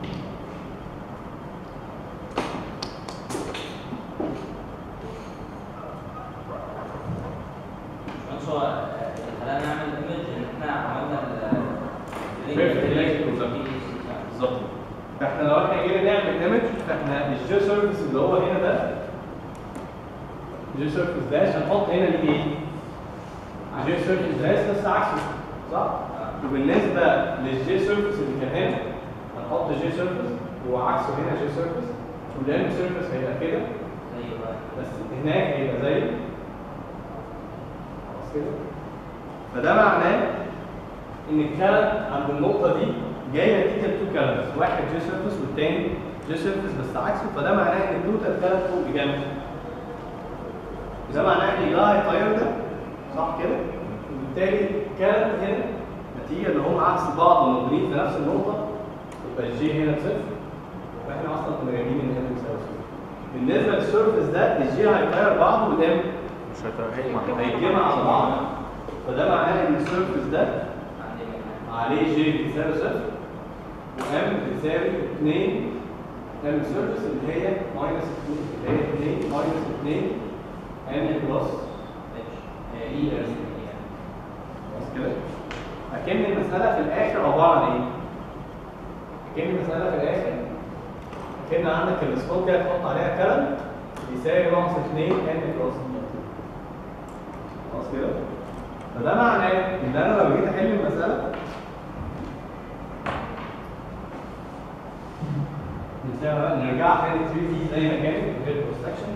بس هو آه، خلانا نعمل ايمج ان احنا عملنا ال Perfect electrical circuit. بالظبط فاحنا لو احنا جينا نعمل ايمج فاحنا الجي سيرفيس اللي هو هنا ده الجي سيرفيس ده هنحط هنا ليه ايه؟ الجي سيرفيس ده بس عكسه صح؟ وبالنسبه للجي سيرفيس اللي كان هنا هنحط جي سيرفيس وعكسه هنا جي سيرفيس والام سيرفيس هيبقى كده ايوه بس هناك هيبقى زي خلاص كده فده معناه ان الكارت عند النقطه دي جايه نتيجه تو كارتس واحد جي سيرفيس والتاني جي سيرفيس بس عكسه فده معناه ان التوتال كارت فوق بجنب ده معناه ان ده هيطير ده صح كده وبالتالي الكارت هنا نتيجه ان هم عكس بعض وموجودين في نفس النقطه يبقى الجي هنا بصفر واحنا اصلا كنا جايبين ان ام بيساوي صفر بالنسبه للسيرفيس ده الجي هيطير بعض والام مش هيطير هي هيتجمع على بعض فده معناه ان السيرفيس ده عندي مجموعة. عليه جي بتساوي صفر وام بتساوي 2 ام سيرفيس اللي هي ماينس 2 اللي هي 2 ماينس 2 ام بلس ماشي. اي ام خلاص كده اكن المساله في الاخر عباره عن ايه؟ اكن المساله في الاخر اكن عندك السكوت كده تحط عليها كلام يساوي ناقص 2 ام بلس خلاص كده فده معناه ان انا لو جيت احل المساله نسيبها بقى نرجعها تاني 3 دي زي ما كانت من غير كونستراكشن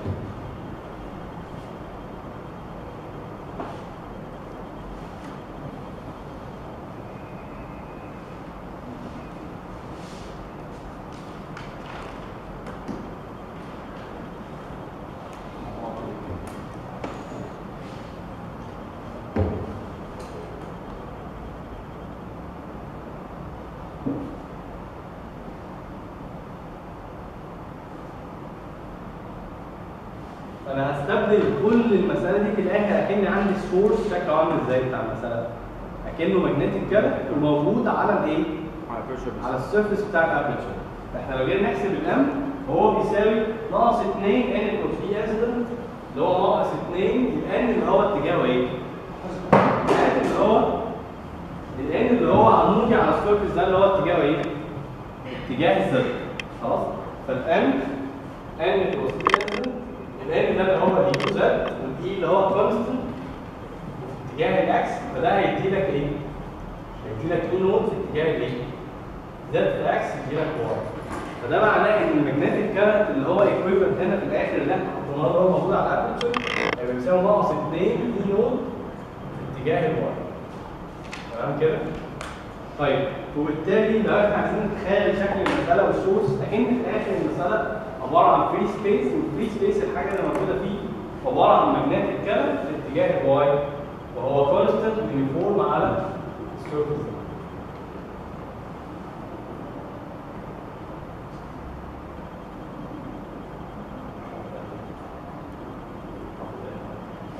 فانا هستبدل كل المساله دي في الاخر اكن عندي سورس شكله عامل ازاي بتاع المساله اكنه ماجنتيك كارت وموجود على الايه؟ على بريشر على السيرفيس بتاع الابرتشر احنا لو جينا نحسب الام هو بيساوي ناقص 2 ان ايكوال في انسيدنت اللي هو ناقص 2 الان اللي هو اتجاهه ايه؟ الان اللي هو الان اللي هو عمودي على السيرفيس ده اللي هو اتجاهه ايه؟ اتجاه الزد خلاص؟ فالام ان ايكوال في انسيدنت الان ده اللي هو دي زد والاي اللي هو كونستنت في اتجاه الاكس فده هيدي لك ايه؟ هيدي لك اي نوت في اتجاه الايه؟ زد في اكس يدي لك واي فده معناه ان الماجنتيك كارنت اللي هو ايكويفالنت هنا في الاخر اللي احنا حطيناه اللي هو موجود على الابرتشر هيبقى بيساوي ناقص 2 اي نوت في اتجاه الواي تمام كده؟ طيب وبالتالي لو احنا عايزين نتخيل شكل المساله والسورس اكن في الاخر المساله عباره عن فري سبيس والفري سبيس الحاجه اللي موجوده فيه عباره عن ماجنتيك كارنت في اتجاه الواي وهو كونستنت يونيفورم على السيرفيس ده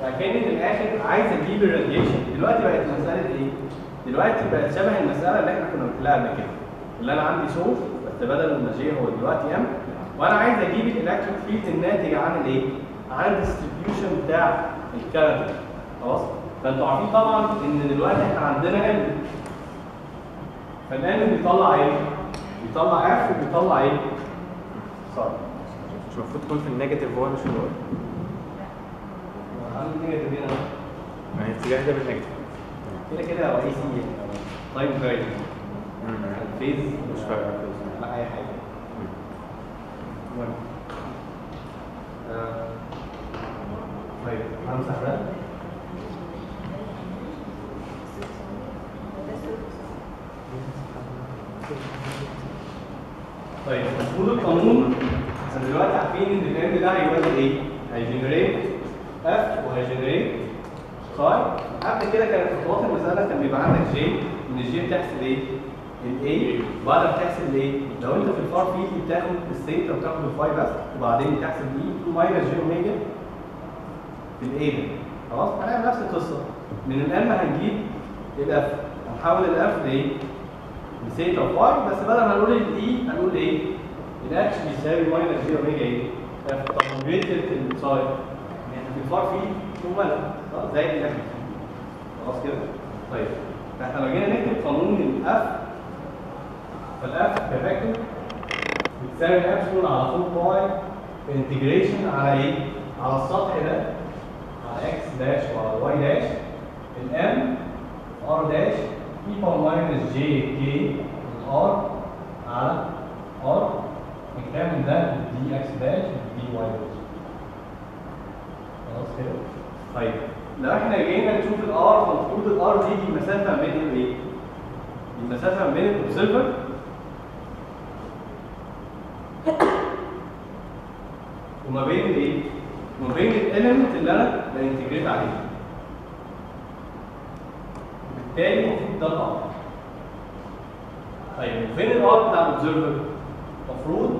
فكاني في الاخر عايز اجيب الراديشن دلوقتي بقت مساله ايه؟ دلوقتي بقت شبه المساله اللي احنا كنا بنحلها قبل كده اللي انا عندي سورس بس بدل ما جي هو دلوقتي ام وانا عايز اجيب الالكتريك فيلد الناتج عن الايه؟ عن الديستريبيوشن بتاع الكارنت خلاص؟ فانتوا عارفين طبعا ان دلوقتي احنا عندنا ام فالان بيطلع ايه؟ بيطلع اف وبيطلع ايه؟ صار مش المفروض تكون في النيجاتيف هو مش في الواي عامل نيجاتيف هنا ما هي الاتجاه ده بالنيجاتيف كده كده هو اي سي تايم فاري الفيز مش فارقة لا اي حاجه المهم آه. طيب همسح ده طيب المفروض القانون احنا دلوقتي عارفين ان الام ده هيولد ايه؟ هيجنريت اف وهيجنريت ساي قبل كده كانت خطوات المساله كان بيبقى عندك جي ان الجي بتحسب ايه؟ الاي وبعد ما تحسب الايه؟ لو انت في الفار فيلد بتاخد الثيتا وتاخد الفاي بس وبعدين بتحسب الاي 2 ماينس جي اوميجا في الاي ده خلاص؟ هنعمل نفس القصه من الام هنجيب الاف هنحول الاف لايه؟ لثيتا وفاي بس بدل ما نقول الاي هنقول ايه؟ الاكس بيساوي ماينس جي اوميجا ايه؟ اف طب وجيت الساي يعني في الفار فيلد مملة خلاص زي الاكس خلاص كده طيب فاحنا لو جينا نكتب قانون الاف فالاف كفاكتور بتساوي ابسلون على 4 باي انتجريشن على ايه؟ على السطح ده على اكس داش وعلى واي داش الام ار داش اي باور ماينس جي كي ار على ار نكمل ده دي اكس داش دي واي داش خلاص كده طيب لو احنا جينا نشوف الار فالمفروض الار دي دي المسافه ما بين الايه؟ دي المسافه ما بين الاوبزرفر وما بين الايه؟ وما بين الاليمنت اللي انا بانتجريت عليه. بالتالي المفروض ده الار. طيب فين الار بتاع الاوبزرفر؟ المفروض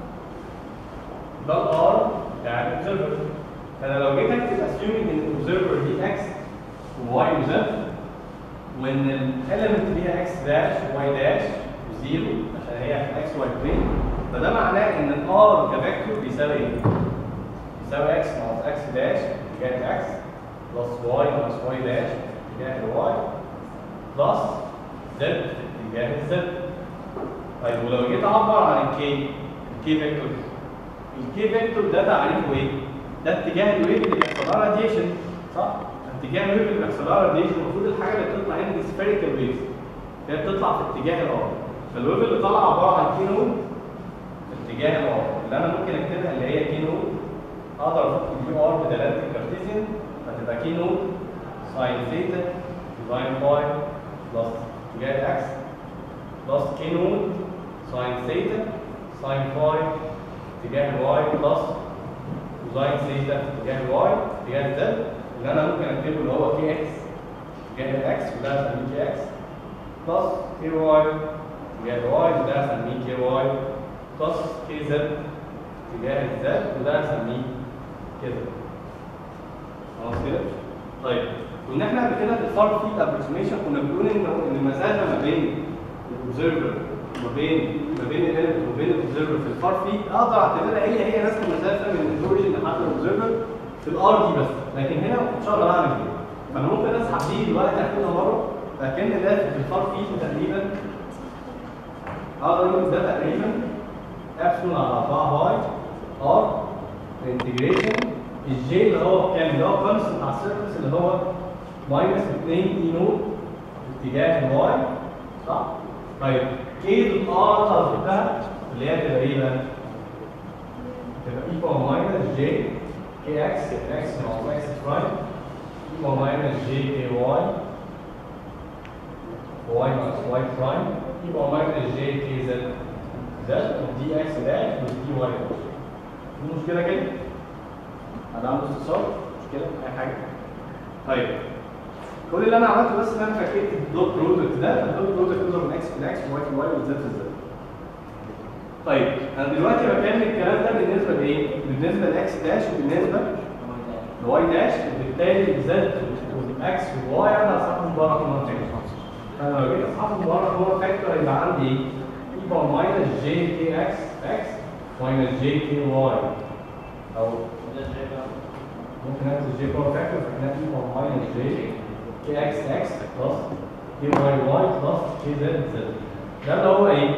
ده الار بتاع الاوبزرفر. فانا لو جيت اكتب assuming ان الاوبزرفر دي اكس وواي وزد وان الاليمنت ليها اكس داش واي داش وزيرو عشان هي في اكس واي بلين فده معناه ان الار كفيكتور بيساوي ايه؟ بيساوي اكس ناقص اكس داش اتجاه اكس بلس واي ناقص واي داش اتجاه الواي بلس زد في اتجاه الزد طيب ولو جيت اعبر عن الكي الكي فيكتور الكي فيكتور ده تعريفه ايه؟ ده اتجاه الويف اللي بيحصل لها راديشن صح؟ اتجاه الويف اللي بيحصل لها راديشن المفروض الحاجه اللي بتطلع هنا دي سفيريكال ويف هي بتطلع في اتجاه الار فالويف اللي طالعه عباره عن كي نود في اتجاه الار اللي انا ممكن اكتبها اللي هي كي نود اقدر افك اليو ار بدلاله الكارتيزيان فتبقى كي نود ساين ثيتا كوزاين فاي بلس اتجاه الاكس بلس كي نود ساين ثيتا ساين فاي اتجاه الواي بلس كوزاين ثيتا في اتجاه الواي اتجاه الزد اللي انا ممكن اكتبه اللي هو كي اكس اتجاه الاكس وده هسميه كي اكس بلس كي واي اتجاه الواي وده هسميه كي واي بلس كي زد اتجاه الزد وده هسميه كي زد خلاص كده؟ طيب كنا احنا قبل كده في الفار فيلد ابروكسيميشن كنا بنقول ان ان المسافه ما بين الاوبزرفر وما بين ما بين الاليمنت وما بين الاوبزرفر في الفار فيلد اقدر اعتبرها هي هي نفس المسافه من الاوريجن لحد الاوبزرفر في الار دي بس لكن هنا مش هقدر اعمل كده فانا ممكن اسحب دي دلوقتي اخدها بره فكان ده في الفار فيلد تقريبا اقدر اقول ده تقريبا ابسلون على 4 باي ار انتجريشن الجي اللي هو كام اللي هو كونستنت على السيرفيس اللي هو ماينس 2 اي نوت في اتجاه الواي صح؟ طيب كي دوت ار بتاعتها اللي هي تبقى ايه بقى؟ تبقى اي باور ماينس جي كي اكس اكس ناقص اكس برايم اي باور ماينس جي كي واي واي ناقص واي برايم اي باور ماينس جي كي زد زد ودي اكس داش ودي واي داش في مشكلة كده؟ هذا عنده استفسار؟ مشكلة؟ أي حاجة؟ طيب كل اللي أنا عملته بس إن أنا فكيت الدوت برودكت ده فالدوت برودكت يقدر من إكس في إكس وواي في واي وزد في زد. طيب أنا دلوقتي بكمل الكلام ده بالنسبة لإيه؟ بالنسبة لإكس داش وبالنسبة الواي داش وبالتالي الزد والاكس والواي انا هصحهم بره كومن فاكتور فانا لو جيت اصحهم بره كومن فاكتور يبقى عندي ايه؟ اي باور ماينس جي كي اكس اكس ماينس جي كي واي او ممكن اخد جي باور فاكتور فاحنا اي باور ماينس جي كي اكس اكس بلس كي واي واي بلس كي زد زد ده اللي هو ايه؟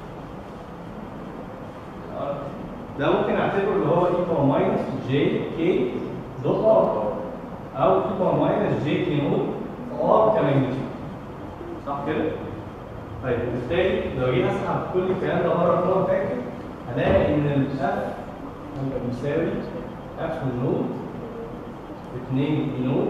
ده ممكن اعتبره اللي هو اي باور ماينس جي كي دوت ار او اي باور ماينس جي كي نوت ار كماجنتيود صح كده؟ طيب بالتالي لو جينا اسحب كل الكلام ده بره كومن فاكتور هلاقي ان الاف هيبقى بيساوي اف نوت 2 اي نوت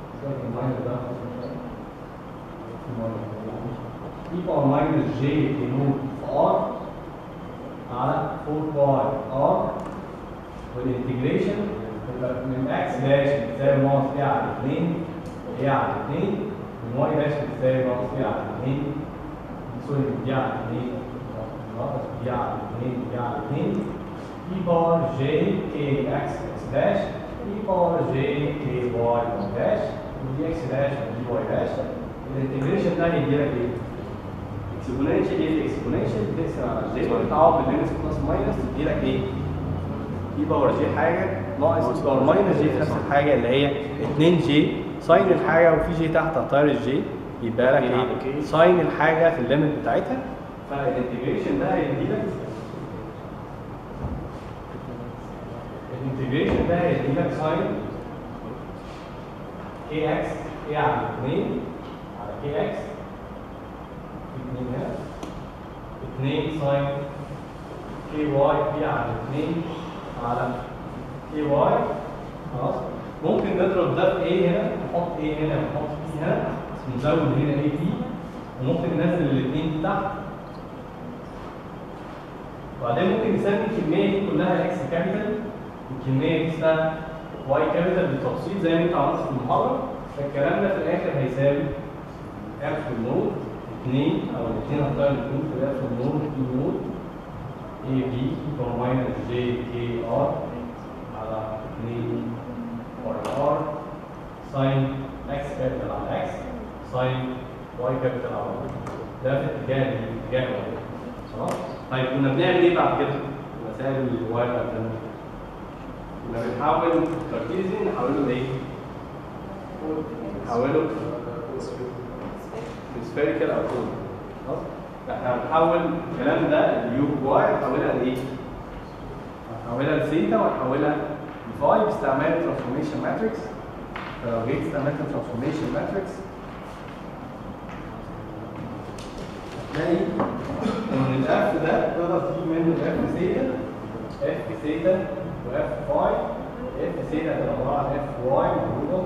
اي باور ماينس جي كي نوت ار على 4 باي ار والانتجريشن يبقى من اكس داش بتساوي ناقص ايه على 2 ايه على 2 من واي داش بتساوي ناقص ايه على 2 سوري دي على 2 ناقص دي على 2 دي على 2 اي بار جي كي اكس اكس داش اي بار جي كي واي داش ودي اكس داش ودي واي داش الانتجريشن ده هيدي لك ايه؟ اكسبوننشال ايه اكسبوننشال تقسم على جي وتعوض بالماينس بلس ماينس تدي لك ايه؟ اي باور جي حاجه ناقص اي باور ماينس جي في نفس الحاجه اللي هي 2 جي ساين الحاجه وفي جي تحت هتطير الجي يبقى لك ايه؟ ساين الحاجه في الليمت بتاعتها فالانتجريشن ده هيدي لك الانتجريشن ده هيدي لك ساين كي اكس ايه على 2 على كي اكس 2 هنا 2 ساين كي واي بي على 2 على كي واي خلاص ممكن نضرب ده في ايه هنا نحط ايه هنا ونحط بي هنا نزود هنا ايه بي وممكن ننزل الاثنين دي تحت وبعدين ممكن نسمي الكميه دي كلها اكس كابيتال والكميه دي اسمها واي كابيتال بالتفصيل زي ما انت عملت في المحاضره فالكلام ده في الاخر هيساوي اف النود 2 او الاثنين هتطلع الاثنين في اف النود بي نود اي بي باور ماينس جي كي ار على 2 باي ار ساين اكس كابيتال على اكس ساين واي كابيتال على واي ده في اتجاه دي اتجاه واي خلاص طيب كنا بنعمل ايه بعد كده؟ مسائل الواي بتاعتنا كنا بنحول الكارتيزيان نحوله لايه؟ نحوله سفيريكال او كون خلاص احنا هنحول الكلام ده اليو واي نحولها لايه؟ هنحولها لثيتا ونحولها لفاي باستعمال ترانسفورميشن ماتريكس فلو جيت استعملت ترانسفورميشن ماتريكس هتلاقي ان الاف ده تقدر تجيب منه اف ثيتا اف ثيتا واف فاي اف ثيتا هتبقى عباره عن اف واي موجوده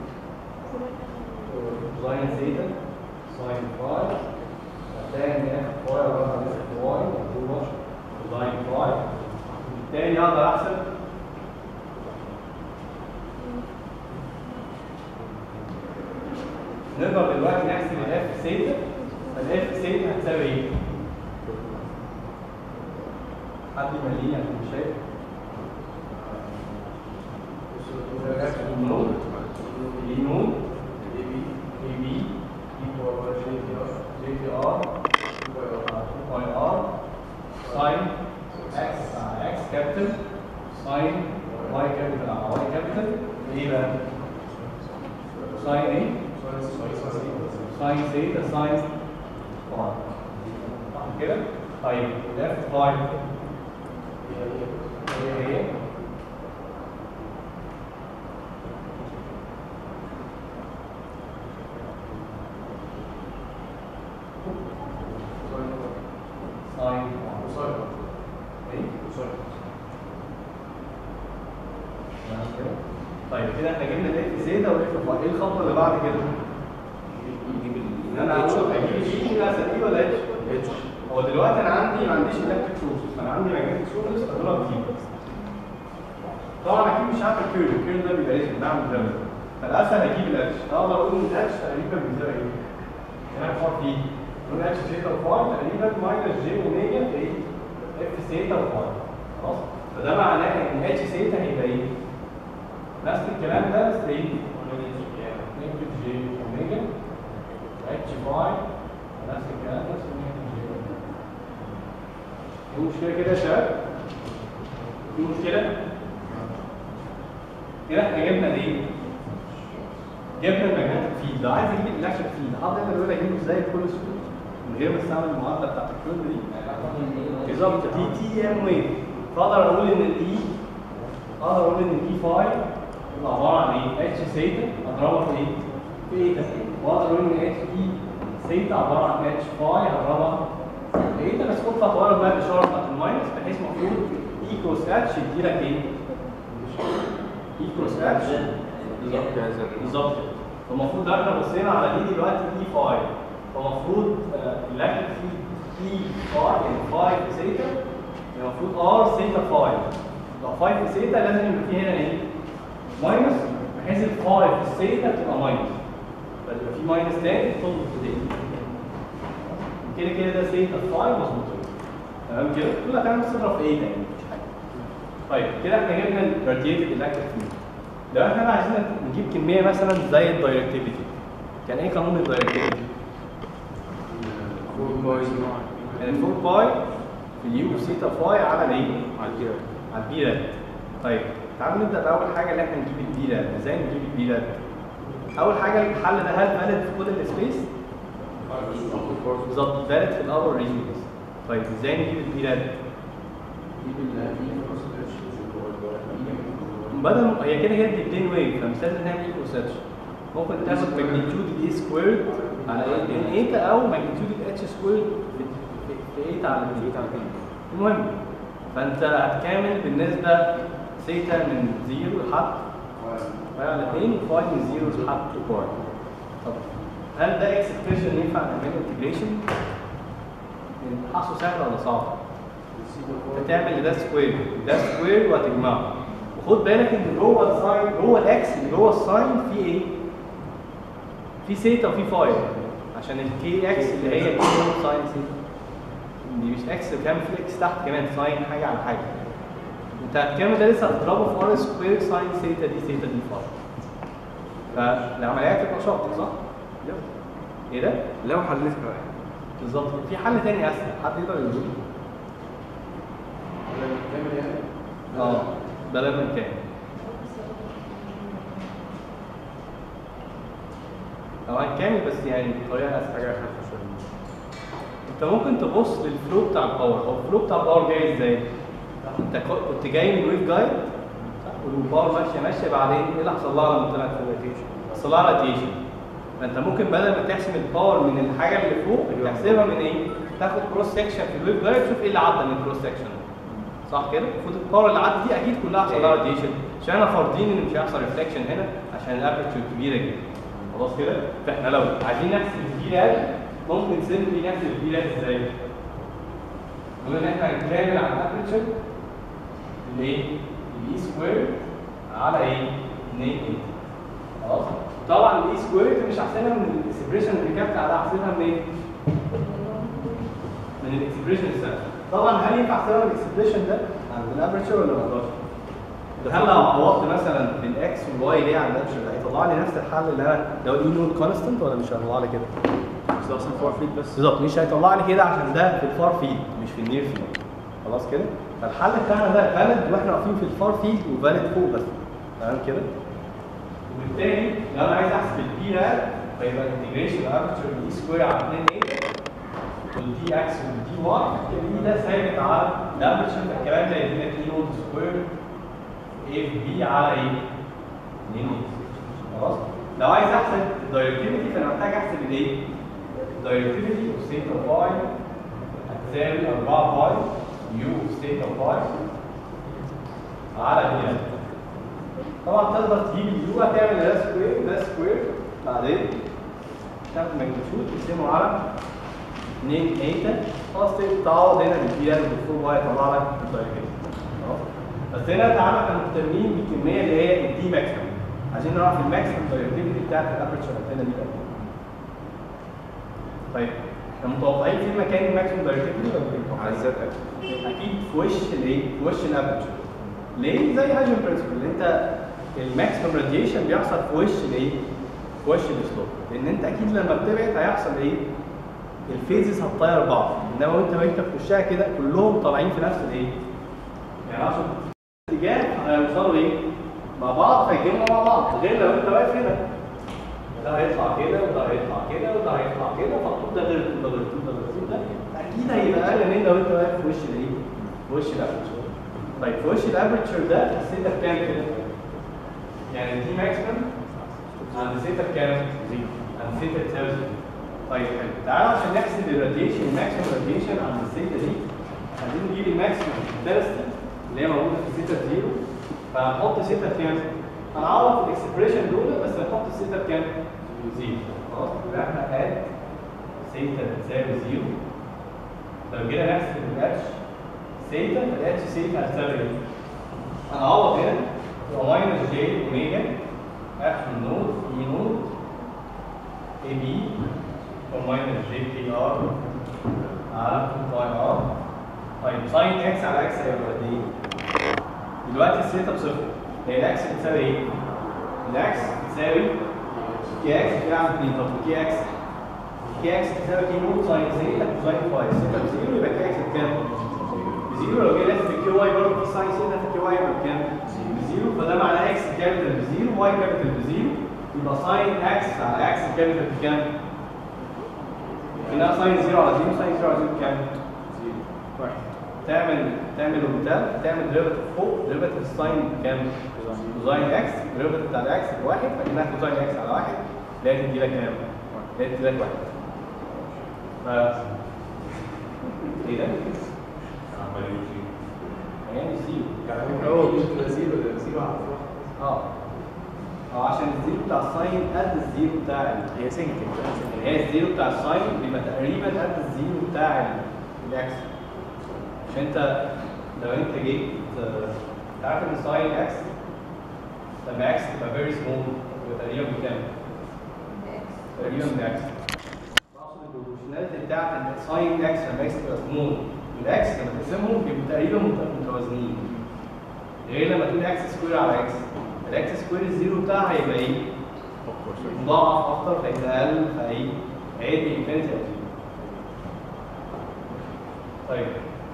ساين ثيتا ساين فاي هتلاقي ان اف واي عباره عن اف واي موجوده ساين فاي وبالتالي اقدر احسب نقدر دلوقتي نحسب الاف ثيتا فالاف ثيتا هتساوي ايه؟ حد يمليني عشان مش شايف نود اي نود اي بي اي بي جي تي ار باي ار ساين اكس على اكس كابيتال ساين واي كابيتال على واي كابيتال ايه بقى؟ ساين ايه؟ ساين ثيتا ساين واي صح كده؟ طيب left باي هي هي ساين ايه؟ تمام كده؟ طيب كده احنا جبنا الاف زيتا والاف فاي ايه الخطوه اللي بعد كده؟ ان انا هقول اجيب دي مثلا دي ولا اتش؟ هو دلوقتي انا عندي ما عنديش الكتريك سورسز فانا عندي ماجنتيك سورسز فاضرب دي طبعا اكيد مش عارف الكيرل الكيرل ده بيبقى اسم بعمل ده فالاسهل اجيب الاتش اقدر اقول ان الاتش تقريبا بيساوي ايه؟ هنا فار في نقول اتش ثيتا وفاي تقريبا ماينس جي اوميجا في ايه؟ اف ثيتا وفاي خلاص؟ فده معناه ان اتش ثيتا هيبقى ايه؟ نفس الكلام ده بس ايه؟ نيجاتيف جي اوميجا اتش فاي نفس الكلام بس نيجاتيف جي اوميجا في مشكلة كده يا شباب؟ في مشكلة؟ كده احنا جبنا ايه؟ جبنا الماجنتيك فيلد لو عايز اجيب الالكتريك فيلد حاضر اقدر اقول اجيبه ازاي بكل سهوله من غير ما استعمل المعادله بتاعت الكيرف دي بالظبط دي تي ام ويف فاقدر اقول ان الاي اقدر اقول ان الاي فاي يبقى عباره عن ايه؟ اتش سيتا اضربها في ايه؟ في ايتا واقدر اقول ان اتش اي سيتا عباره عن اتش فاي هضربها في ايتا بس خد خطوات بقى الاشاره بتاعت الماينس بحيث المفروض اي كروس اتش يدي لك ايه؟ اي كروس اتش بالظبط كده فالمفروض لو احنا بصينا على دي دلوقتي اي فاي فالمفروض الاكل في اي فاي يعني فاي في سيتا المفروض ار سيتا فاي لو فاي في سيتا لازم يبقى في هنا ايه؟ ماينس بحيث الفاي في السيتا تبقى ماينس فيبقى في ماينس تاني تظبط في دي كده كده ده سيتا فاي مظبوط تمام كده؟ كل هتعمل صفر في ايه تاني مفيش حاجه طيب كده احنا جبنا الراديتد الكتريك فيلد لو احنا بقى عايزين نجيب كميه مثلا زي الدايركتيفيتي كان ايه قانون الدايركتيفيتي؟ كان 4 باي في اليو سيتا فاي على الايه؟ على الجيرة على البي راد طيب تعالوا نبدا باول حاجه اللي احنا نجيب البي راد ازاي نجيب البي راد؟ اول حاجه الحل ده هل فالid في كل السبيس؟ بالظبط فالid في الاول ريجن بس طيب ازاي نجيب البي راد؟ دي بالفي كروس اتش بدل ما- هي كده كده دي بلين ويف فمش لازم نعمل ايكو سيرش ممكن تاخد ماجنتيود الاي سكويرد على ايه ان ايتا او ماجنتيود الاتش سكويرد في في ايتا على ايتا على المهم فانت هتكامل بالنسبه سيتا من زيرو لحد باي على 2 وفاي من زيرو لحد 2 باي طب هل ده اكسبريشن ينفع نعمله انتجريشن؟ حاسه سهل ولا صعب؟ انت تعمل ده سكوير ده سكوير وهتجمعه وخد بالك ان جوه الساين جوه الاكس اللي جوه الساين في ايه؟ في سيتا وفي فاي عشان الكي اكس اللي هي كي ساين سيتا دي مش اكس كام في اكس تحت كمان ساين حاجه على حاجه انت هتكمل ده لسه هتضربه في ار سكوير ساين سيتا دي سيتا دي فاي فالعمليه هتبقى شاطر صح؟ ايه ده؟ لو حلتها بالظبط في حل تاني اسهل حد يقدر يقول لي؟ كامل يعني اه بدل من كام او هنكمل بس يعني بطريقه اسهل حاجة خفيفة شوية انت ممكن تبص للفلو بتاع الباور هو الفلو بتاع الباور جاي ازاي؟ انت كو- كنت جاي من ويف جايد والباور ماشيه ماشيه بعدين ايه اللي حصل لها لما طلعت فوق الراديشن؟ حصل لها راديشن فانت ممكن بدل ما تحسب الباور من الحاجه اللي فوق تحسبها من ايه؟ تاخد كروس سكشن في الويف جايد تشوف ايه اللي عدى من الكروس سكشن صح كده؟ المفروض الباور اللي عدت دي اكيد كلها حصل لها راديشن عشان احنا فارضين ان مش هيحصل ريفلكشن هنا عشان الابرتشر كبيره جدا خلاص كده؟ فاحنا لو عايزين نحسب الفي راد ممكن سيمبلي نحسب الفي راد ازاي؟ نقول ان احنا هنكامل على الابرتشر الايه؟ الاي سكوير على ايه؟ 2 ايه خلاص؟ طبعا الاي سكوير مش هحسبها من الاكسبريشن اللي كانت على هحسبها منين؟ من الاكسبريشن الثاني طبعا هل ينفع احسبها من الاكسبريشن ده عند الابرتشر ولا ما يقدرش؟ هل لو عوضت مثلا بالاكس والواي اللي هي على الابرتشر ده هيطلع لي نفس الحل اللي انا لو الاي نود كونستنت ولا مش هيطلع لي كده؟ بس ده اصلا فور فيت بس بالظبط مش هيطلع لي كده عشان ده في الفار فيلد مش في النير فيلد خلاص كده فالحل بتاعنا ده فالid واحنا واقفين في الفار فيلد وفالid فوق بس تمام كده وبالتالي لو انا عايز احسب البي راد فيبقى الانتجريشن ابرتشر دي سكوير على 2 ايه والدي اكس والدي واي البي ده ثابت على الابرتشر فالكلام ده يدينا تي نود سكوير ايه في بي على ايه؟ 2 ايه خلاص لو عايز احسب الدايركتيفيتي فانا محتاج احسب الايه؟ الدايركتيفيتي اوف سيتا باي هتساوي 4 باي يو اوف سيتا باي على بي طبعا تقدر تجيب اليو هتعمل ده سكوير وده سكوير بعدين تاخد ماجنتيود تقسمه على 2 ايتا خلاص تقدر تعوض هنا بالبي ال بالفور واي يطلع لك الدايركتيفيتي خلاص بس هنا تعالى احنا مهتمين بالكميه اللي هي الدي ماكسيمم عايزين نعرف الماكسيمم دايركتيفيتي بتاعت الابرتشر انتنا دي كام طيب احنا متوقعين في مكان الماكسيمم دايركتيفيتي ولا مش متوقعين؟ عزات اكيد في وش الايه؟ في وش الابرتشر ليه؟ زي هاجن برنسبل اللي انت الماكسيمم راديشن بيحصل في وش الايه؟ في وش السلوب لان انت اكيد لما بتبعد هيحصل ايه؟ الفيزز هتطير بعض انما وانت وانت في وشها كده كلهم طالعين في نفس الايه؟ يعني عشان اتجاه هيوصلوا ايه؟ مع بعض فيتجمعوا مع بعض غير لو انت واقف هنا ده هيطلع كده وده هيطلع كده وده هيطلع كده فالطول ده غير الطول ده غير الطول ده غير الطول ده اكيد هيبقى اقل من لو انت واقف في وش الايه؟ في وش الابرتشر طيب في وش الابرتشر ده السيتا بكام كده؟ يعني دي ماكسيمم عند سيتا بكام؟ زيرو عند سيتا تساوي زيرو طيب حلو تعالى عشان نحسب الراديشن الماكسيمم راديشن عند السيتا دي عايزين نجيب الماكسيمم انتنستي اللي هي موجوده في سيتا زيرو فهنحط سيتا بكام؟ هنعوض الاكسبريشن دول بس هنحط السيتا بكام؟ زيرو خلاص يبقى احنا هات سيتا تساوي زيرو لو جينا نحسب الاتش سيتا الاتش سيتا هتساوي ايه؟ هنعوض هنا يبقى ماينس جي اوميجا اف نود اي نود اي بي وماينس جي بي ار على 2 باي ار طيب ساين اكس على اكس هيبقى قد ايه؟ دلوقتي الثيتا بصفر هي الاكس بتساوي ايه؟ الاكس بتساوي كي اكس بتاع 2 طب كي اكس كي اكس بتساوي كي نوت ساين زيتا كوساين فاي ثيتا بزيرو يبقى كي اكس بكام؟ بزيرو لو جينا في كي واي برضه في ساين ثيتا في كي واي يبقى بكام؟ بزيرو فده معناه اكس كابيتال بزيرو واي كابيتال بزيرو يبقى ساين اكس على اكس كابيتال بكام؟ هنا ساين زيرو على زيرو ساين زيرو على زيرو بكام؟ زيرو واحد تعمل تعمل اوبتال تعمل ديريفيتيف فوق ديريفيتيف ساين كام؟ كوزاين اكس ديريفيتيف بتاع الاكس بواحد فكانها كوزاين اكس على واحد اللي هي تدي لك كام؟ اللي هي تدي لك واحد ف ايه ده؟ عمال يمشي يعني زيرو يعني هو مش تبقى زيرو ده زيرو على واحد اه اه عشان الزيرو بتاع الساين قد الزيرو بتاع ال- هي سنك اللي هي الزيرو بتاع الساين بيبقى تقريبا قد الزيرو بتاع ال- الاكس عشان انت لو انت جيت آه، عارف ان ساين اكس لما اكس تبقى فيري سمول يبقى تقريبا بكام؟ تقريبا باكس بقصد البروبورشناليتي بتاعت ان ساين اكس لما اكس تبقى سمول والاكس لما تقسمهم بيبقوا تقريبا مت- متوازنين غير لما تقول اكس سكوير على اكس الاكس سكوير الزيرو بتاعها هيبقى ايه؟ مضاعف اكتر فيبقى اقل فايه؟ هيدي انفينيتي او زيرو طيب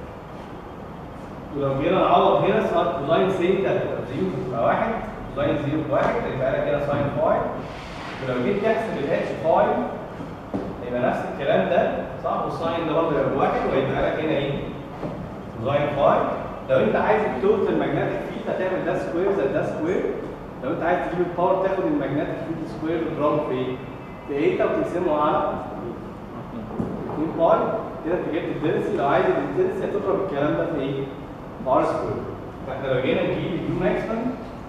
ولو جينا نعوض هنا صار كوزاين سيتا تبقى زيرو تبقى واحد كوزاين زيرو بواحد هيبقى لك هنا ساين فاي ولو جيت تحسب الاتش فاي هيبقى نفس الكلام ده صح والساين ده برضه يبقى بواحد وهيبقى لك هنا ايه؟ كوزاين فاي لو انت عايز التوتال ماجنتيك فيلد هتعمل ده سكوير زائد ده سكوير لو انت عايز تجيب الباور تاخد الماجنتيك فيلد سكوير وتضربه في ايه؟ في ايتا وتقسمه على 2 باي كده انت جبت الدنسي لو عايز الدنسي هتضرب الكلام ده في ايه؟ في ار سكوير فاحنا لو جينا نجيب اليو ماكسيمم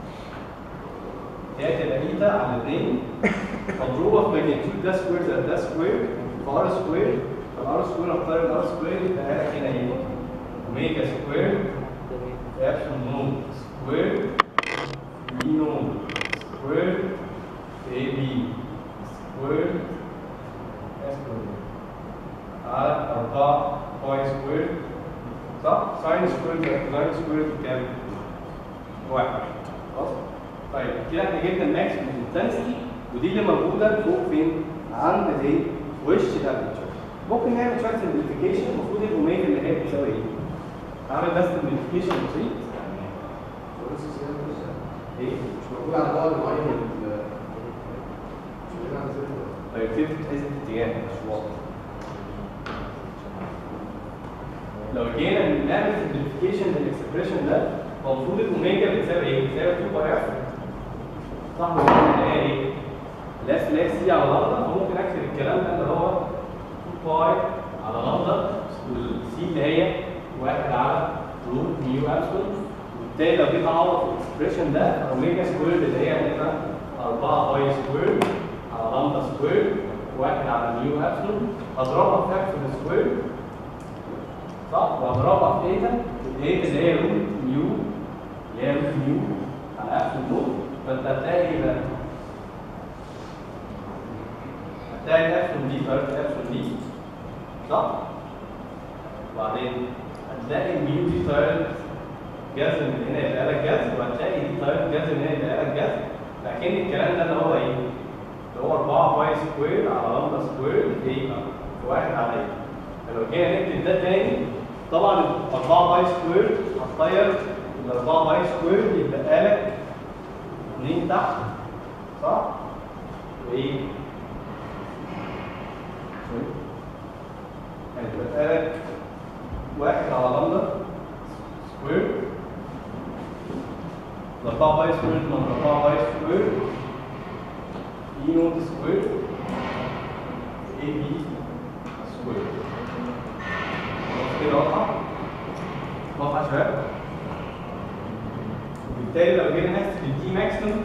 هي تبقى ايتا على 2 مضروبه في ماجنتيود ده سكوير زائد ده سكوير في ار سكوير فالار سكوير اختار الار سكوير يبقى لك هنا ايه؟ اوميجا سكوير ابسلون نوت سكوير بي نوت سكوير اي بي سكوير اس سكوير على 4 باي سكوير صح؟ ساين سكوير زائد كوزاين سكوير بكام؟ واحد خلاص؟ طيب كده احنا جبنا الماكسيمم انتنسيتي ودي اللي موجوده فوق فين؟ عند ايه؟ وش الابلتشر ممكن نعمل شويه سمبليفيكيشن المفروض الاوميجا اللي هي بتساوي ايه؟ هعمل بس سمبليفيكيشن بسيط بس زيادة بس ايه؟ مش موجود على بعد معين من ال- مش موجود على زيادة طيب كيف بتحس اتجاه مش واضح لو جينا نعمل سمبليفيكيشن للاكسبريشن ده هو المفروض الاوميجا بتساوي ايه؟ بتساوي 2 باي اف صح ولا اللي هي ايه؟ لا لا سي على لامدا فممكن اكتب الكلام ده اللي هو 2 باي على لامدا والسي اللي هي 1 على روت ميو ابسلون وبالتالي لو جيت اعوض في الاكسبريشن ده اوميجا سكوير اللي هي هتبقى 4 باي سكوير على لامدا سكوير 1 على ميو ابسلون هضربها في ابسلون سكوير صح واضربها في ايتا الايتا اللي هي روت ميو اللي هي روت ميو على ابسلون نوت فانت هتلاقي بقى هتلاقي الابسلون دي فرق الابسلون دي صح وبعدين هتلاقي الميو دي طيرت جذر من هنا يبقى لك جذر وهتلاقي دي طريقه جذر من هنا يبقى لك جذر لكن الكلام ده اللي هو ايه؟ اللي هو 4 باي سكوير على لامدا سكوير ايه؟ واحد على ايه؟ فلو جينا نكتب ده تاني طبعا ال 4 باي سكوير هتطير ال 4 باي سكوير يبقى لك 2 تحت صح؟ وايه؟ هيبقى لك واحد على لامدا سكوير الأربعة باي سكوير من الأربعة باي سكوير إي نوت سكوير إي بي سكوير خلاص كده واضحة؟ واضحة يا شباب؟ وبالتالي لو جينا نحسب الدي ماكسيمم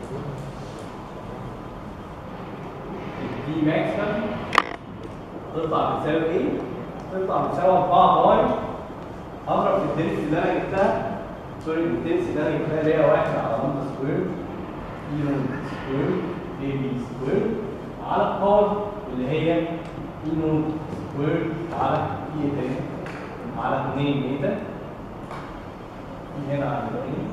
الدي ماكسيمم تطلع بتساوي ايه؟ تطلع بتساوي 4 باي اضرب في الدنس اللي انا جبتها سوري الدنس اللي انا جبتها اللي هي 1 على لامدا سكوير اي نوت سكوير اي بي سكوير على الباور اللي هي اي نوت سكوير على اي تاني على 2 ميتا هنا على 2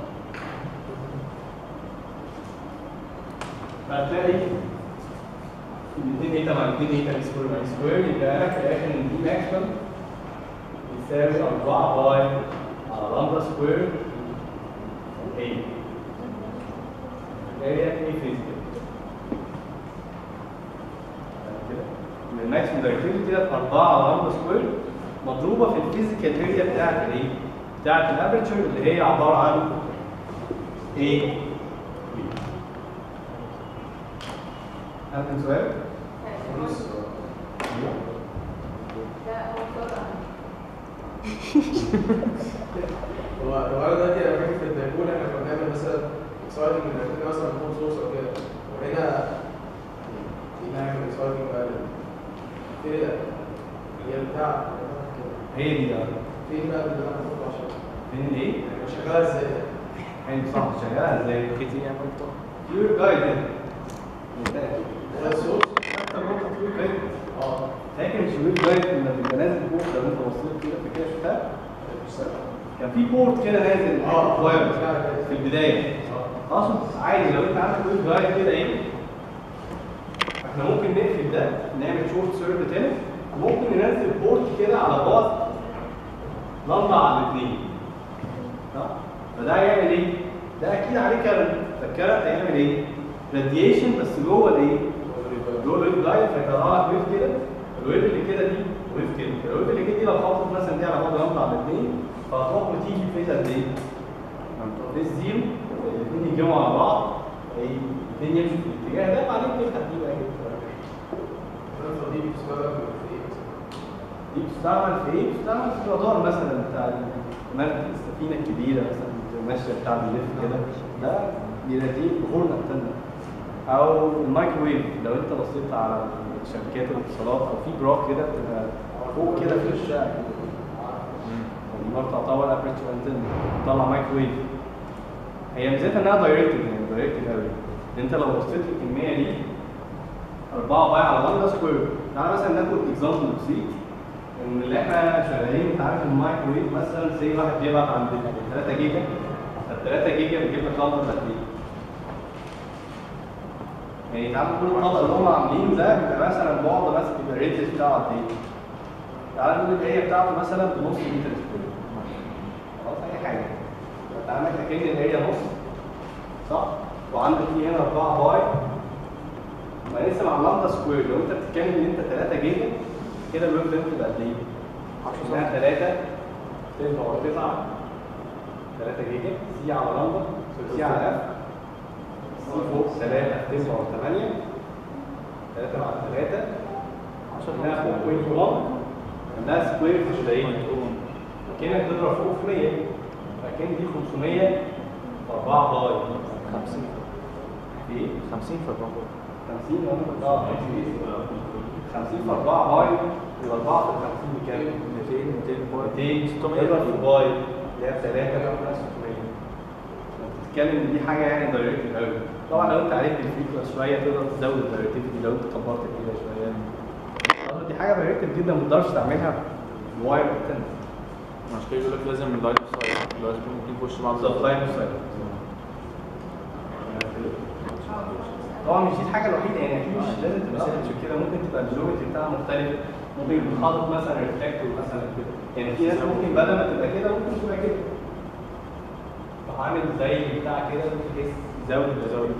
فهتلاقي الاثنين ايتا مع الاثنين ايتا بي سكوير مع سكوير يبقى لك في الاخر ان دي ماكسيمم يساوي 4 باي على لامدا سكوير اي هي ايه فيزيكال من الماكسيمم دايركتيفيتي كده 4 على لامدا سكوير مضروبه في الفيزيكال اريا بتاعت الايه؟ بتاعت الابرتشر اللي هي عباره عن ايه؟ هل من سؤال؟ ده هو صورة هو هو انا دلوقتي انا فاكر في الدايبول احنا كنا بنعمل مثلا اكسايتنج من عندنا مثلا فوق سورس او كده وهنا دي نعمل اكسايتنج بقى في هي بتاع هي دي اه فين بقى اللي انا بحطه عشان فين الايه؟ شغاله ازاي؟ حلو صح شغاله ازاي؟ كتير يعمل طاقة بيور جايد ده السورس اه فاكر مش بيور جايد لما بيبقى نازل فوق لو انت بصيت كده في كده شفتها؟ كان في بورت كده نازل اه وايرلس في البدايه اقصد عادي لو انت عندك ويب جايد كده ايه احنا ممكن نقفل ده نعمل شورت سيرفت هنا وممكن ننزل بورت كده على بعد لمبه على الاثنين صح فده هيعمل ايه؟ ده اكيد عليه كارنت فالكارنت هيعمل ايه؟ راديشن بس جوه الايه؟ جوه الويب جايد فيطلع لك ويف كده الويف اللي كده دي ويف كده الويف اللي كده دي لو خبطت مثلا دي على بعد لمبه على الاثنين فهتروح وتيجي في فيز قد ايه؟ فيز زيرو الاثنين يتجمعوا على بعض الاثنين يمشوا في الاتجاه ده بعدين تفتح دي بقى كده الفتره دي بتشتغل في ايه؟ دي بتستعمل في ايه؟ بتستعمل في الرادار مثلا بتاع المركب السفينه الكبيره مثلا ماشيه بتاع بيلف كده ده بيراديت بخور نقتلنا او المايكرويف لو انت بصيت على شبكات الاتصالات او في جراف كده بتبقى فوق كده في الشارع كده دي برضه تعتبر ابريتشر انتن بتطلع مايكرويف هي ميزتها انها دايركتد يعني دايركتد قوي انت لو بصيت للكميه دي 4 باي على لامدا سكوير تعالى مثلا ناخد اكزامبل بسيط ان اللي احنا شغالين انت عارف المايكرويف مثلا زي واحد بيبعت عند 3 جيجا فال 3 جيجا بتجيب لك لمبه قد ايه؟ يعني تعالى كل الطبق اللي هم عاملينه ده بيبقى مثلا بعد مثلا بيبقى الريديوس بتاعه قد ايه؟ تعالى نقول الاريا بتاعته مثلا بنص متر سكوير خلاص اي حاجه انت عندك اكن الاريا نص صح؟ وعندك في هنا 4 باي ما نقسم على لامدا سكوير لو انت بتتكلم ان انت 3 جيجا كده الويب لينث تبقى قد ايه؟ 10 3 تبقى 9 3 جيجا سي على لامدا سي على اف سي فوق 3 9 8 3 مع 3 هنا فوق 0.1 ده سكوير في ده ايه؟ كأنك تضرب فوق في 100 فكان دي 500 في 4 باي 50 في ايه؟ 50 في 4 50 وانا كنت اه 50 في 4 باي يبقى 4 في 50 بكام؟ 200 200 باي 200 600 تضرب في باي اللي هي 3 600 بتتكلم ان دي حاجه يعني دايركت قوي طبعا لو انت عرفت الفريكونس شويه تقدر تزود الدايركتيفيتي لو انت كبرت كده شويه أصل دي حاجه دايركت جدا ما تقدرش تعملها بواير انترنت عشان كده يقول لك لازم لاين اوف سايت اللي هو لازم ممكن يخش بعض بالظبط لاين اوف سايت طبعا مش دي الحاجه الوحيده يعني اكيد مش لازم تبقى سيرش كده ممكن تبقى الجيومتري بتاعها مختلف ممكن يبقى حاطط مثلا ريفلكتور مثلا كده يعني في ناس ممكن بدل ما تبقى كده ممكن تبقى كده راح عامل زي بتاع كده بحيث يزود يزود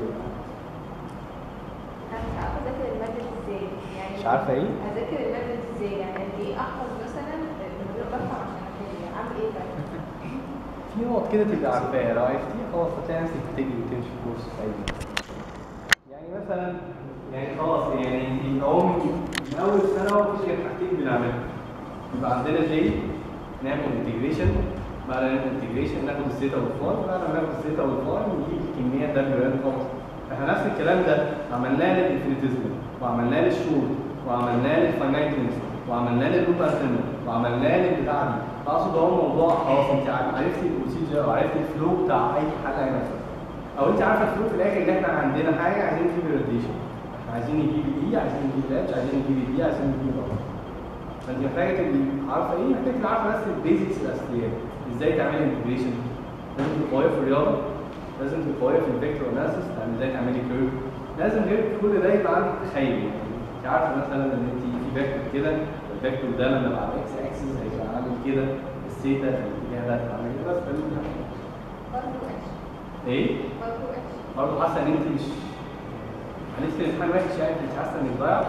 انا مش عارفه اذاكر الماده دي ازاي يعني مش عارفه ايه؟ اذاكر الماده دي ازاي يعني دي احفظ مثلا من غير ما افهم عشان احل اعمل ايه بقى في نقط كده تبقى عارفاها لو عرفتيها خلاص هتلاقي نفسك بتجري وتمشي في كورس عادي يعني مثلا يعني خلاص يعني انت اهو من من اول سنه مفيش غير حاجتين بنعملهم يبقى عندنا جي نعمل انتجريشن بعد ما نعمل انتجريشن ناخد الثيتا والفاي بعد ما ناخد الثيتا والفاي نجيب الكميه ده بيبان خلاص احنا نفس الكلام ده عملناه للانفينيتيزمال وعملناه للشورت وعملناه للفاينايتنس وعملناه لللوب انتنال وعملناه للبتاع دي اقصد هو الموضوع خلاص انت عرفتي البروسيجر او عرفتي الفلو بتاع اي حاجه مثلا او انت عارفه الفلو في الاخر ان احنا عندنا حاجه عايزين نجيب الراديشن احنا عايزين نجيب الاي عايزين نجيب الاتش عايزين نجيب الدي عايزين نجيب الار فانت محتاجه تبقي عارفه ايه محتاجه تبقي عارفه بس البيزكس الاساسيات ازاي تعملي انتجريشن لازم تبقى قويه في الرياضه لازم تبقى قويه في الفيكتور اناليسيس يعني ازاي تعملي كيرف لازم غير كل ده يبقى عندك تخيل يعني انت عارفه مثلا ان انت في فيكتور كده الفيكتور ده لما يبقى على اكس اكسس هيبقى عامل كده الثيتا في الاتجاه ده هتبقى عامل كده بس فاهم برضه اتش ايه برضه اتش برضه حاسه ان انت مش معلش الامتحان وحش يعني مش حاسه انك ضايع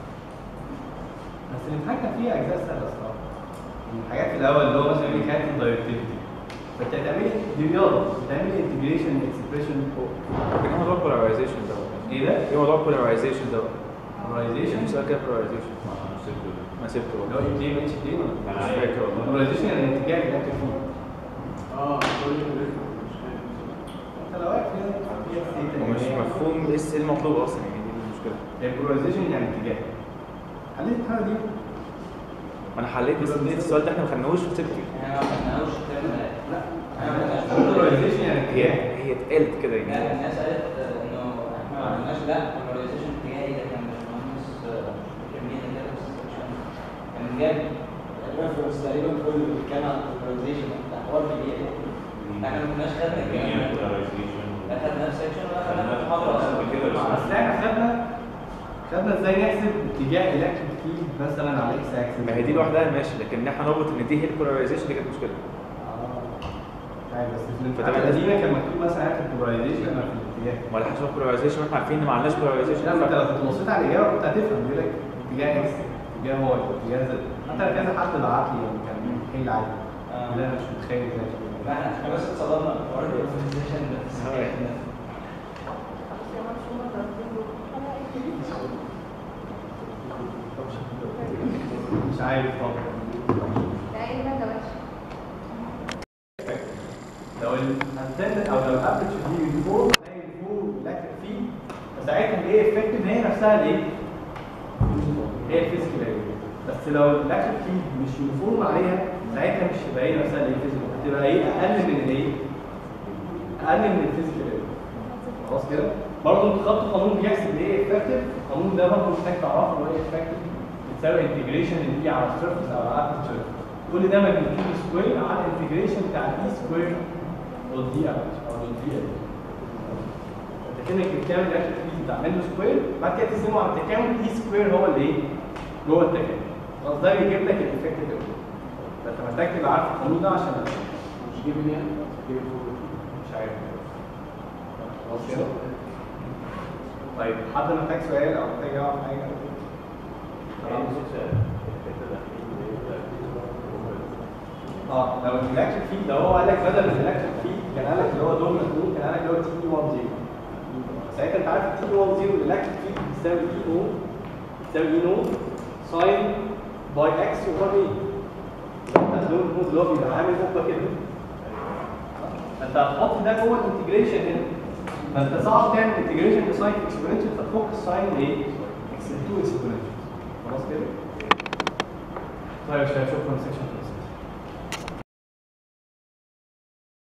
بس الامتحان كان فيه اجزاء سهله الصراحه من الحاجات في الاول اللي هو مثلا يقول لك هات الدايركتيفيتي فانت هتعملي دي رياضه هتعملي انتجريشن اكسبريشن لكن ايه موضوع البولاريزيشن ده ايه ده؟ ايه موضوع البولاريزيشن ده بولاريزيشن مش سؤال كده بولاريزيشن ما سبته اللي هو والله. دي اتش دي مش فاكر والله بولاريزيشن يعني الاتجاه اللي انت فيه اه كل ده مش فاهم انت لو واقف هنا في الثيتا ومش مفهوم ايه الس- إيه المطلوب اصلا يعني دي المشكله البولاريزيشن يعني اتجاه حليت الحاجه دي انا حليت بس لقيت السؤال ده احنا ما خدناهوش وسبته احنا ما خدناهوش الترم ده لا احنا ما خدناش البولاريزيشن يعني هي اتجاه هي اتقالت كده يعني يعني الناس قالت انه احنا ما عملناش لا polarization اتجاهي ده كان باشمهندس كمية كده بس عشان كان جاب ريفرنس تقريبا كل اللي كان عن polarization بتاع حوار كبير احنا ما كناش خدنا الكلام ده لا خدناه في سيكشن ولا خدناه في محاضرة اصلا بس احنا خدنا خدنا ازاي نحسب اتجاه الكتريك فيلد مثلا على اكس اكسس ما هي دي لوحدها ماشي لكن ان احنا نربط ان دي هي البولاريزيشن دي كانت مشكله طيب بس في فتمام. الامتحان القديمه كان مكتوب مثلا هات البولاريزيشن في الاتجاه ولا حاجه اسمها بولاريزيشن واحنا عارفين ان ما عندناش بولاريزيشن لما انت لو كنت بصيت على الاجابه كنت هتفهم بيقول لك اتجاه اكس اتجاه واي اتجاه زد حتى كذا حد بعت لي يعني كان بيحل عادي آه. لا انا مش متخيل ازاي لا احنا احنا بس اتصدمنا في حوار البولاريزيشن ده آه. خلاص يا ماتش هما ضاربين دول. مش عارف طبعا ده اي ماده وحشه لو الانتنت او لو الابريتش دي يونيفورم هتلاقي يونيفورم الكتريك فيلد فساعتها الايه افكتيف هي نفسها الايه؟ هي الفيزيكال اريا بس لو الالكتريك فيلد مش يونيفورم عليها ساعتها مش هتبقى هي نفسها الايه فيزيكال هتبقى ايه اقل من الايه؟ اقل من الفيزيكال اريا خلاص كده؟ برضه انت خدت قانون بيحسب ايه افكتيف القانون ده برضه محتاج تعرفه اللي هو ايه افكتيف بتساوي انتجريشن اللي على السيرفس او على السيرفس كل ده ماجنتيود سكوير على الانتجريشن بتاع الاي سكوير دوت دي افريج او دوت دي افريج انت كانك بتعمل الاكشن فيه تعمل له سكوير بعد كده تقسمه على التكامل اي سكوير هو اللي ايه؟ جوه التكامل خلاص ده بيجيب لك الافكتيف اريا فانت محتاج تبقى عارف القانون ده عشان مش جيبن يعني جيبن فوق مش عارف خلاص كده طيب حد محتاج سؤال او محتاج يعرف حاجه تمام اه لو الاكشن فيد لو هو قال لك بدل من الاكشن فيد كان قال لك اللي هو دول مجنون كان قال لك اللي هو تي اي 1 0 ساعتها انت عارف تي اي 1 0 الاكشن فيد بيساوي اي او بيساوي اي نو ساين باي اكس اوفر اي انت دول المود اللي هو بيبقى عامل قبه كده انت هتحط ده جوه الانتجريشن هنا فانت صعب تعمل انتجريشن لساين اكسبوننشال فتفك الساين لايه؟ اكس 2 اكسبوننشال خلاص كده؟ طيب شباب شكرا سيكشن